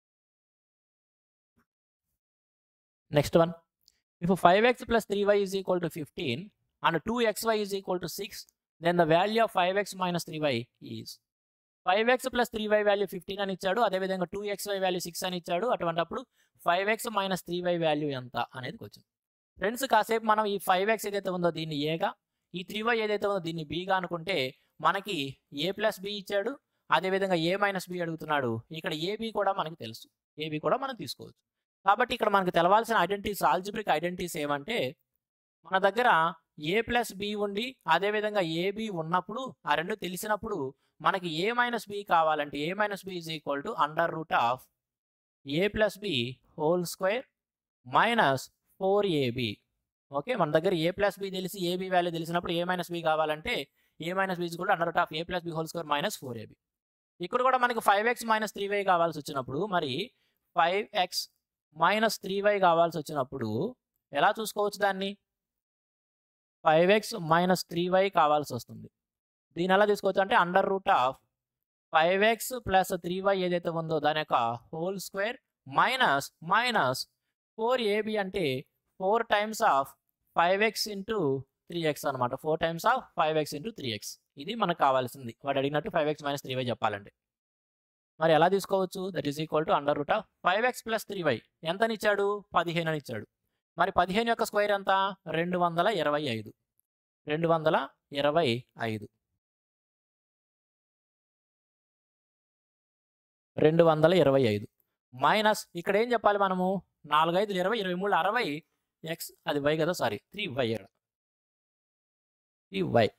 next one if 5x plus 3y is equal to 15 and 2xy is equal to 6 then the value of 5x minus 3y is 5x plus three y value fifteen అని ఇచ్చాడు అదేవిధంగా two x y value six అని ఇచ్చాడు అటువంటిప్పుడు five x minus three y value ఎంత అనేది వచ్చింది ఫ్రెండ్స్ కాసేపు మనం ఈ ఫైవ్ ఎక్స్ ఏదైతే ఉందో దీన్ని ఏగా ఈ త్రీ వై ఏదైతే ఉందో దీన్ని బీగా అనుకుంటే మనకి ఏ ప్లస్ బి ఇచ్చాడు అదేవిధంగా ఏ మైనస్ బి అడుగుతున్నాడు ఇక్కడ ఏబి కూడా మనకి తెలుసు ఏబి కూడా మనం తీసుకోవచ్చు కాబట్టి ఇక్కడ మనకు తెలవాల్సిన ఐడెంటిటీస్ ఆల్జిబ్రిక్ ఐడెంటిటీస్ ఏమంటే మన దగ్గర ఏ ప్లస్ బి ఉండి అదేవిధంగా ఏబి ఉన్నప్పుడు ఆ రెండు తెలిసినప్పుడు మనకి ఏ మైనస్ బి కావాలంటే A minus B is equal to under root of A plus B whole square minus four AB okay మన దగ్గర ఏ ప్లస్ బి తెలిసి ఏబి వాల్యూ తెలిసినప్పుడు ఏ మైనస్ బి కావాలంటే ఏ మైనస్ బి కూడా under root of A plus B whole square minus four AB ఇక్కడ కూడా మనకి five x minus three y కావాల్సి వచ్చినప్పుడు మరి five x minus three y కావాల్సి వచ్చినప్పుడు ఎలా చూసుకోవచ్చు దాన్ని five x minus three y కావాల్సి వస్తుంది దీని ఎలా తీసుకోవచ్చు అంటే under root of five x plus three y ఏదైతే ఉందో దాని యొక్క whole square minus minus four AB అంటే four times of five x into three x అనమాట four times of five x into three x ఇది మనకు కావాల్సింది వాడు అడిగినట్టు five x minus three y చెప్పాలంటే మరి ఎలా తీసుకోవచ్చు that is equal to under root of five x plus three y ఎంతని ఇచ్చాడు పదిహేను అని ఇచ్చాడు మరి పదిహేను యొక్క స్క్వేర్ ఎంత రెండు వందల ఇరవై ఐదు రెండు వందల ఇరవై ఐదు రెండు వందల ఇరవై ఐదు మైనస్ ఇక్కడ ఏం చెప్పాలి మనము నాలుగు ఐదు ఇరవై ఇరవై మూడు అరవై ఎక్స్ అది వై కదా sorry three y three y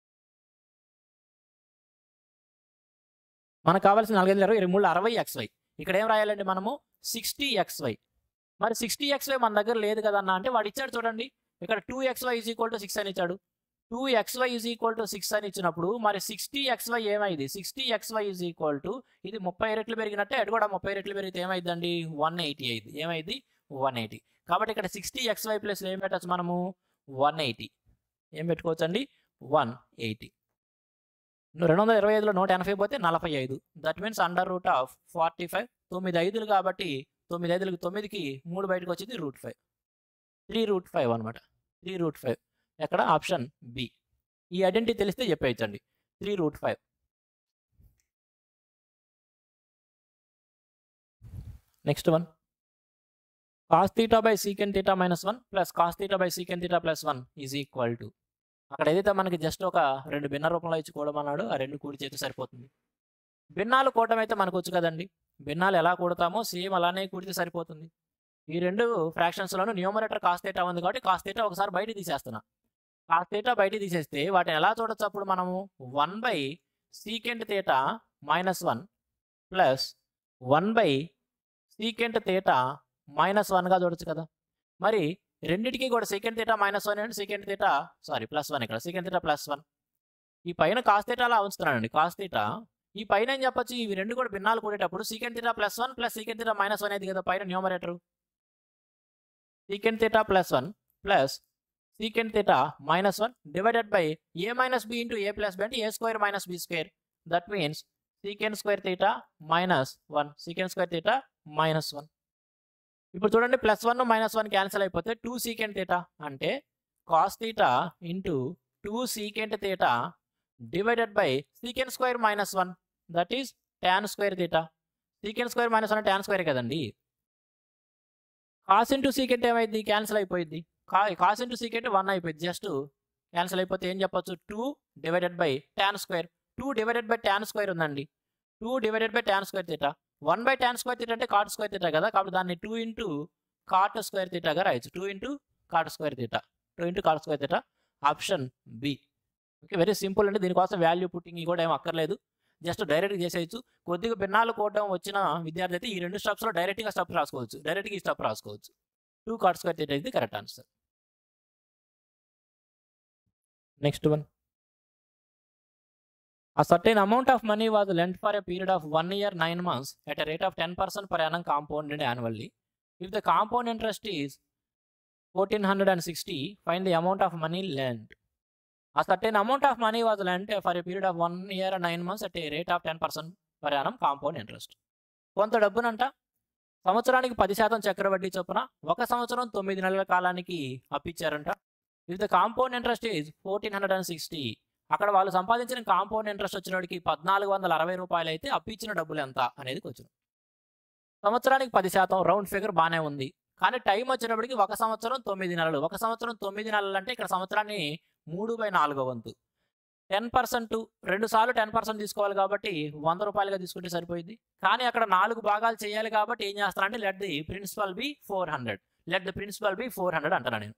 మనకు కావాల్సిన నాలుగైదు ఇరవై ఇరవై మూడు అరవై ఎక్స్ వై ఇక్కడ ఏం రాయాలండి మనము సిక్స్టీ ఎక్స్ వై మరి సిక్స్టీ ఎక్స్ వై మన దగ్గర లేదు కదా అన్న అంటే వాడు ఇచ్చాడు చూడండి ఇక్కడ two x y is equal to six అని ఇచ్చాడు two x y is equal to six అని ఇచ్చినప్పుడు మరి సిక్స్టీ ఎక్స్ వై ఏమైంది sixty x y is equal to ఇది ముప్పై రెట్లు పెరిగినట్టే అటు కూడా ముప్పై రెట్లు పెరిగితే ఏమైందండి వన్ ఎయిటీ అయింది ఏమైంది వన్ ఎయిటీ కాబట్టి ఇక్కడ సిక్స్టీ ఎక్స్ వై ప్లస్ ఏం పెట్టచ్చు మనము వన్ ఎయిటీ ఏం పెట్టుకోవచ్చు అండి వన్ ఎయిటీ రెండు వందల ఇరవై ఐదులో నూట ఎనభై పోతే నలభై ఐదు that means under root of forty five తొమ్మిది ఐదులు కాబట్టి తొమ్మిది ఐదులకు తొమ్మిదికి మూడు బయటకు వచ్చింది root five three root five అనమాట త్రీ రూట్ ఫైవ్ ఎక్కడ ఆప్షన్ బి ఈ ఐడెంటిటీ తెలిస్తే చెప్పేయచ్చండి three root five next one cos theta by secant theta minus one plus cos theta by secant theta plus one is equal to అక్కడ ఏదైతే మనకి జస్ట్ ఒక రెండు భిన్న రూపంలో ఇచ్చి కూడమన్నాడు ఆ రెండు కూడి చేతి సరిపోతుంది భిన్నాలు కూడటం అయితే మనకు వచ్చు కదండి భిన్నాలు ఎలా కూడతామో సేమ్ అలానే కూడితే సరిపోతుంది ఈ రెండు ఫ్రాక్షన్స్లోనూ న్యూమరేటర్ కాస్తేటా ఉంది కాబట్టి కాస్తేటా ఒకసారి బయట తీసేస్తున్నా కాస్తేటా బయట తీసేస్తే వాటిని ఎలా చూడొచ్చు అప్పుడు మనము one by secant theta minus one plus one by secant theta minus వన్గా చూడొచ్చు కదా మరి రెండింటికి కూడా secant theta minus one and secant theta sorry plus one ఇక్కడ సెకండ్ తీటా ప్లస్ వన్ ఈ పైన కాస్ తీటా అలా ఉంచుతున్నానండి కాస్ తీటా ఈ పైన ఏం చెప్పొచ్చు ఇవి రెండు కూడా భిన్నాలు కూడేటప్పుడు secant theta plus one plus secant theta minus one అనేది కదా పైన numerator secant theta plus one plus secant theta minus one divided by A minus B into A plus B అంటే A square minus B square that means secant square theta minus one secant square theta minus one ఇప్పుడు చూడండి plus one minus one cancel అయిపోతే టూ సీకెండ్ థీటా అంటే cos theta into two secant theta divided by secant square minus one that is tan square theta secant square minus one tan square కదండి కాస్ ఇంటూ సీకెంట్ ఏమైంది క్యాన్సిల్ అయిపోయింది కా కాస్ ఇంటూ సీకెంట్ వన్ అయిపోయింది జస్ట్ క్యాన్సిల్ అయిపోతే ఏం చెప్పొచ్చు two divided by tan square two divided by tan square ఉందండి two divided by tan square theta one by tan square theta అంటే కాట్ స్క్వేర్ తీటా కదా కాబట్టి దాన్ని టూ ఇంటూ కాట్ స్క్వేర్ తీటాగా రాయొచ్చు two into cot square theta two into cot square theta option B okay very simple అండి దీనికోసం వాల్యూ పుట్టింగ్ కూడా ఏం అక్కర్లేదు జస్ట్ డైరెక్ట్గా చేసేయచ్చు కొద్దిగా భిన్నాలు కూడడం వచ్చిన విద్యార్థి అయితే ఈ రెండు స్టెప్స్లో డైరెక్ట్గా స్టెప్ రాసుకోవచ్చు డైరెక్ట్గా ఈ స్టెప్ రాసుకోవచ్చు టూ కాట్ స్క్వేర్ తీటా ఇది correct answer next one A certain amount of money was lent for a period of one year, nine months at a rate of 10% per annum compounded annually. If the compound interest is 1460, find the amount of money lent. A certain amount of money was lent for a period of one year, nine months at a rate of 10% per annum compound interest. కొంత డబ్బునంట సంవత్సరానికి పది శాతం చక్రవడ్డీ చొప్పున ఒక సంవత్సరం తొమ్మిది నెలల కాలానికి అప్పించారంట if the compound interest is fourteen hundred and sixty అక్కడ వాళ్ళు సంపాదించిన కాంపౌండ్ ఇంట్రెస్ట్ వచ్చినోడికి పద్నాలుగు వందల అరవై రూపాయలు అయితే అప్పిచ్చిన డబ్బులు ఎంత అనేది కొంచెం సంవత్సరానికి పది శాతం రౌండ్ ఫిగర్ బాగానే ఉంది కానీ టైం వచ్చినప్పటికి ఒక సంవత్సరం తొమ్మిది నెలలు ఒక సంవత్సరం తొమ్మిది నెలలు అంటే ఇక్కడ సంవత్సరాన్ని మూడు బై నాలుగో వంతు టెన్ పర్సెంట్ రెండు సార్లు టెన్ పర్సెంట్ తీసుకోవాలి కాబట్టి వంద రూపాయలుగా తీసుకుంటే సరిపోయింది కానీ అక్కడ నాలుగు భాగాలు చేయాలి కాబట్టి ఏం చేస్తానంటే let the principal be four hundred let the principal be four hundred అంటున్నాను నేను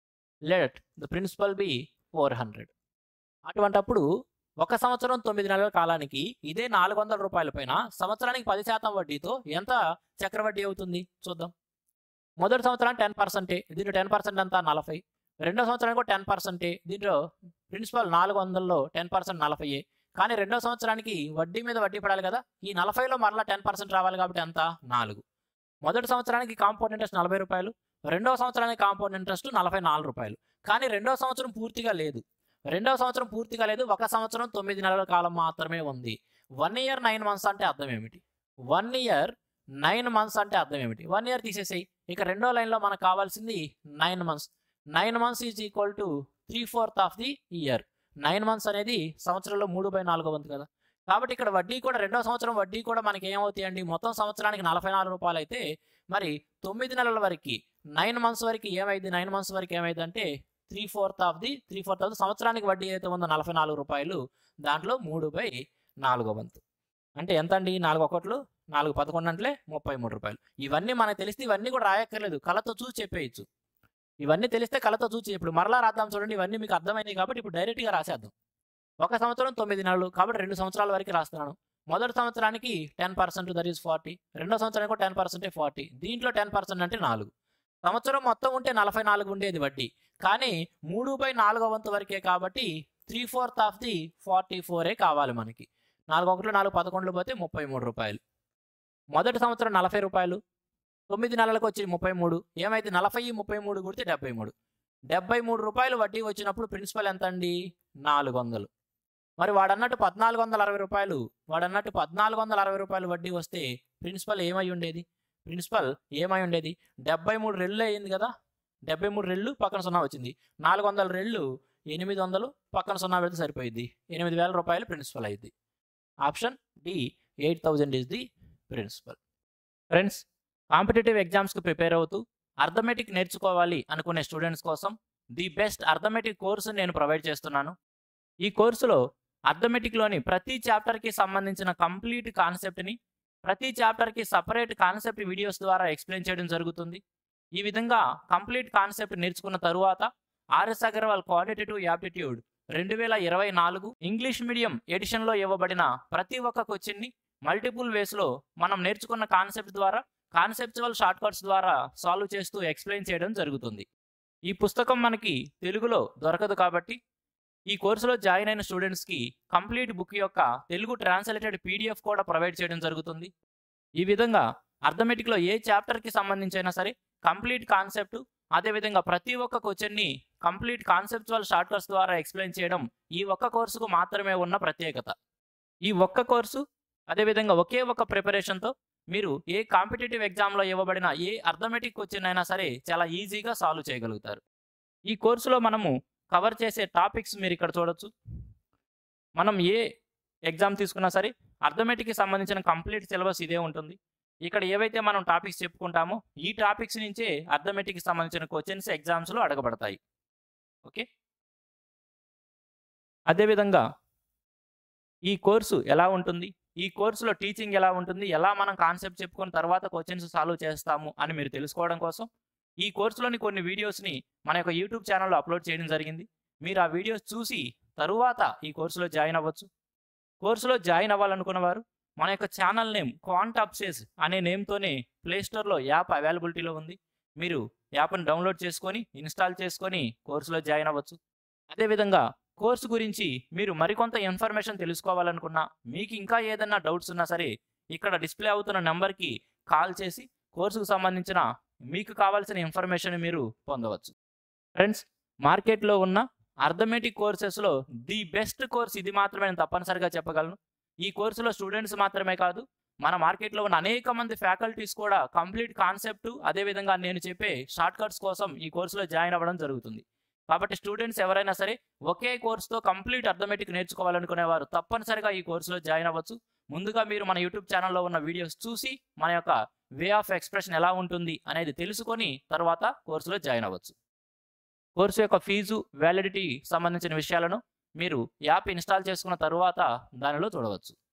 let the principal be four hundred అటువంటప్పుడు ఒక సంవత్సరం తొమ్మిది నెలల కాలానికి ఇదే నాలుగు వందల రూపాయల పైన సంవత్సరానికి పది శాతం వడ్డీతో ఎంత చక్రవడ్డీ అవుతుంది చూద్దాం మొదటి సంవత్సరానికి టెన్ పర్సెంటే దీంట్లో టెన్ పర్సెంట్ అంతా నలభై రెండో సంవత్సరానికి కూడా టెన్ పర్సెంటే దీంట్లో ప్రిన్సిపల్ నాలుగు వందల్లో టెన్ పర్సెంట్ నలభై కానీ రెండో సంవత్సరానికి వడ్డీ మీద వడ్డీ పడాలి కదా ఈ నలభైలో మరలా టెన్ పర్సెంట్ రావాలి కాబట్టి ఎంత నాలుగు మొదటి సంవత్సరానికి కాంపౌండ్ ఇంట్రెస్ట్ నలభై రూపాయలు రెండో సంవత్సరానికి కాంపౌండ్ ఇంట్రెస్ట్ నలభై నాలుగు రూపాయలు కానీ రెండో సంవత్సరం పూర్తిగా లేదు రెండవ సంవత్సరం పూర్తిగా లేదు ఒక సంవత్సరం తొమ్మిది నెలల కాలం మాత్రమే ఉంది వన్ ఇయర్ నైన్ మంత్స్ అంటే అర్థం ఏమిటి వన్ ఇయర్ నైన్ మంత్స్ అంటే అర్థం ఏమిటి వన్ ఇయర్ తీసేసేయి ఇక రెండో లైన్లో మనకు కావాల్సింది nine months nine months is equal to three fourth of the year nine months అనేది సంవత్సరంలో మూడు బై నాలుగో వంతు కదా కాబట్టి ఇక్కడ వడ్డీ కూడా రెండో సంవత్సరం వడ్డీ కూడా మనకి ఏమవుతాయి అండి మొత్తం సంవత్సరానికి నలభై నాలుగు రూపాయలు అయితే మరి తొమ్మిది నెలల వరకు నైన్ మంత్స్ వరకు ఏమైంది నైన్ మంత్స్ వరకు ఏమైంది అంటే three fourth of the three fourth of the సంవత్సరానికి వడ్డీ అయితే ఉందో నలభై నాలుగు రూపాయలు దాంట్లో మూడు బై నాలుగో వంతు అంటే ఎంత అండి నాలుగు ఒకట్లు నాలుగు పదకొండు అంటే ముప్పై మూడు రూపాయలు ఇవన్నీ మనకు తెలిస్తే ఇవన్నీ కూడా రాయక్కర్లేదు కళతో చూసి చెప్పేయచ్చు ఇవన్నీ తెలిస్తే కళతో చూసి ఇప్పుడు మరలా రాద్దాం చూడండి ఇవన్నీ మీకు అర్థమైనాయి కాబట్టి ఇప్పుడు డైరెక్ట్గా రాసేద్దాం ఒక సంవత్సరం తొమ్మిది నెలలు కాబట్టి రెండు సంవత్సరాల వరకు రాస్తున్నాను మొదటి సంవత్సరానికి ten percent that is forty రెండో సంవత్సరానికి టెన్ పర్సెంటే ఫార్టీ దీంట్లో టెన్ పర్సెంట్ అంటే నాలుగు సంవత్సరం మొత్తం ఉంటే నలభై నాలుగు ఉండేది వడ్డీ కానీ మూడు బై నాలుగో వంతు వరకే కాబట్టి three fourth of the forty ఫోరే కావాలి మనకి నాలుగు ఒకట్లు నాలుగు పదకొండులు పోతే ముప్పై మూడు రూపాయలు మొదటి సంవత్సరం నలభై రూపాయలు తొమ్మిది నెలలకు వచ్చి ముప్పై మూడు ఏమైతే నలభై ముప్పై మూడు కుడితే డెబ్బై మూడు డెబ్బై మూడు రూపాయలు వడ్డీ వచ్చినప్పుడు ప్రిన్సిపల్ ఎంత అండి నాలుగు వందలు మరి వాడన్నట్టు పద్నాలుగు వందల అరవై రూపాయలు వాడన్నట్టు పద్నాలుగు వందల అరవై రూపాయలు వడ్డీ వస్తే ప్రిన్సిపల్ ఏమై ఉండేది ప్రిన్సిపల్ ఏమై ఉండేది డెబ్బై మూడు రెళ్ళు అయ్యింది కదా డెబ్బై మూడు రెళ్ళు పక్కన సున్నా వచ్చింది నాలుగు వందల రెళ్ళు ఎనిమిది వందలు పక్కన సున్నా పెడితే సరిపోయింది ఎనిమిది వేల రూపాయలు ప్రిన్సిపల్ అయింది option D eight thousand is the principal friends competitive ఎగ్జామ్స్కి ప్రిపేర్ అవుతూ అర్థమెటిక్ నేర్చుకోవాలి అనుకునే స్టూడెంట్స్ కోసం ది బెస్ట్ అర్థమెటిక్ కోర్సు నేను ప్రొవైడ్ చేస్తున్నాను ఈ కోర్సులో అర్థమెటిక్లోని ప్రతి చాప్టర్కి సంబంధించిన కంప్లీట్ కాన్సెప్ట్ని ప్రతి చాప్టర్కి సపరేట్ కాన్సెప్ట్ వీడియోస్ ద్వారా ఎక్స్ప్లెయిన్ చేయడం జరుగుతుంది ఈ విధంగా కంప్లీట్ కాన్సెప్ట్ నేర్చుకున్న తరువాత ఆర్ఎస్ అగర్వాల్ క్వాలిటేటివ్ యాప్టిట్యూడ్ రెండు వేల ఇరవై నాలుగు ఇంగ్లీష్ మీడియం ఎడిషన్లో ఇవ్వబడిన ప్రతి ఒక్క క్వశ్చన్ని మల్టిపుల్ వేస్లో మనం నేర్చుకున్న కాన్సెప్ట్ ద్వారా కాన్సెప్చువల్ షార్ట్ కట్స్ ద్వారా సాల్వ్ చేస్తూ ఎక్స్ప్లెయిన్ చేయడం జరుగుతుంది ఈ పుస్తకం మనకి తెలుగులో దొరకదు కాబట్టి ఈ కోర్సులో జాయిన్ అయిన స్టూడెంట్స్కి కంప్లీట్ బుక్ యొక్క తెలుగు ట్రాన్స్లేటెడ్ పీడిఎఫ్ కూడా ప్రొవైడ్ చేయడం జరుగుతుంది ఈ విధంగా అర్థమెటిక్లో ఏ చాప్టర్కి సంబంధించైనా సరే కంప్లీట్ కాన్సెప్ట్ అదేవిధంగా ప్రతి ఒక్క క్వశ్చన్ని కంప్లీట్ కాన్సెప్చువల్ షార్ట్కట్స్ ద్వారా ఎక్స్ప్లెయిన్ చేయడం ఈ ఒక్క కోర్సుకు మాత్రమే ఉన్న ప్రత్యేకత ఈ ఒక్క కోర్సు అదేవిధంగా ఒకే ఒక్క ప్రిపరేషన్తో మీరు ఏ కాంపిటేటివ్ ఎగ్జామ్లో ఇవ్వబడిన ఏ అర్థమెటిక్ క్వశ్చన్ అయినా సరే చాలా ఈజీగా సాల్వ్ చేయగలుగుతారు ఈ కోర్సులో మనము కవర్ చేసే టాపిక్స్ మీరు ఇక్కడ చూడొచ్చు మనం ఏ ఎగ్జామ్ తీసుకున్నా సరే అర్థమెటిక్కి సంబంధించిన కంప్లీట్ సిలబస్ ఇదే ఉంటుంది ఇక్కడ ఏవైతే మనం టాపిక్స్ చెప్పుకుంటామో ఈ టాపిక్స్ నుంచే అర్థమెటిక్కి సంబంధించిన క్వశ్చన్స్ ఎగ్జామ్స్లో అడగబడతాయి ఓకే అదేవిధంగా ఈ కోర్సు ఎలా ఉంటుంది ఈ కోర్సులో టీచింగ్ ఎలా ఉంటుంది ఎలా మనం కాన్సెప్ట్ చెప్పుకొని తర్వాత క్వశ్చన్స్ సాల్వ్ చేస్తాము అని మీరు తెలుసుకోవడం కోసం ఈ కోర్సులోని కొన్ని వీడియోస్ని మన యొక్క యూట్యూబ్ ఛానల్లో అప్లోడ్ చేయడం జరిగింది మీరు ఆ వీడియోస్ చూసి తరువాత ఈ కోర్సులో జాయిన్ అవ్వచ్చు కోర్సులో జాయిన్ అవ్వాలనుకున్న వారు మన యొక్క ఛానల్ నేమ్ క్వాంట్ అప్సేస్ అనే నేమ్తోనే ప్లేస్టోర్లో యాప్ అవైలబిలిటీలో ఉంది మీరు యాప్ని డౌన్లోడ్ చేసుకొని ఇన్స్టాల్ చేసుకొని కోర్సులో జాయిన్ అవ్వచ్చు అదేవిధంగా కోర్సు గురించి మీరు మరికొంత ఇన్ఫర్మేషన్ తెలుసుకోవాలనుకున్నా మీకు ఇంకా ఏదైనా డౌట్స్ ఉన్నా సరే ఇక్కడ డిస్ప్లే అవుతున్న నెంబర్కి కాల్ చేసి కోర్సుకు సంబంధించిన మీకు కావాల్సిన ఇన్ఫర్మేషన్ మీరు పొందవచ్చు ఫ్రెండ్స్ మార్కెట్లో ఉన్న అర్థమెటిక్ కోర్సెస్లో ది బెస్ట్ కోర్స్ ఇది మాత్రమే నేను తప్పనిసరిగా చెప్పగలను ఈ కోర్సులో స్టూడెంట్స్ మాత్రమే కాదు మన మార్కెట్లో ఉన్న అనేక మంది ఫ్యాకల్టీస్ కూడా కంప్లీట్ కాన్సెప్ట్ అదేవిధంగా నేను చెప్పే షార్ట్ కట్స్ కోసం ఈ కోర్సులో జాయిన్ అవ్వడం జరుగుతుంది కాబట్టి స్టూడెంట్స్ ఎవరైనా సరే ఒకే కోర్సుతో కంప్లీట్ అర్థమెటిక్ నేర్చుకోవాలనుకునే వారు తప్పనిసరిగా ఈ కోర్సులో జాయిన్ అవ్వచ్చు ముందుగా మీరు మన యూట్యూబ్ ఛానల్లో ఉన్న వీడియోస్ చూసి మన యొక్క వే ఆఫ్ ఎక్స్ప్రెషన్ ఎలా ఉంటుంది అనేది తెలుసుకొని తర్వాత కోర్సులో జాయిన్ అవ్వచ్చు కోర్సు యొక్క ఫీజు వ్యాలిడిటీ సంబంధించిన విషయాలను మీరు యాప్ ఇన్స్టాల్ చేసుకున్న తరువాత దానిలో చూడవచ్చు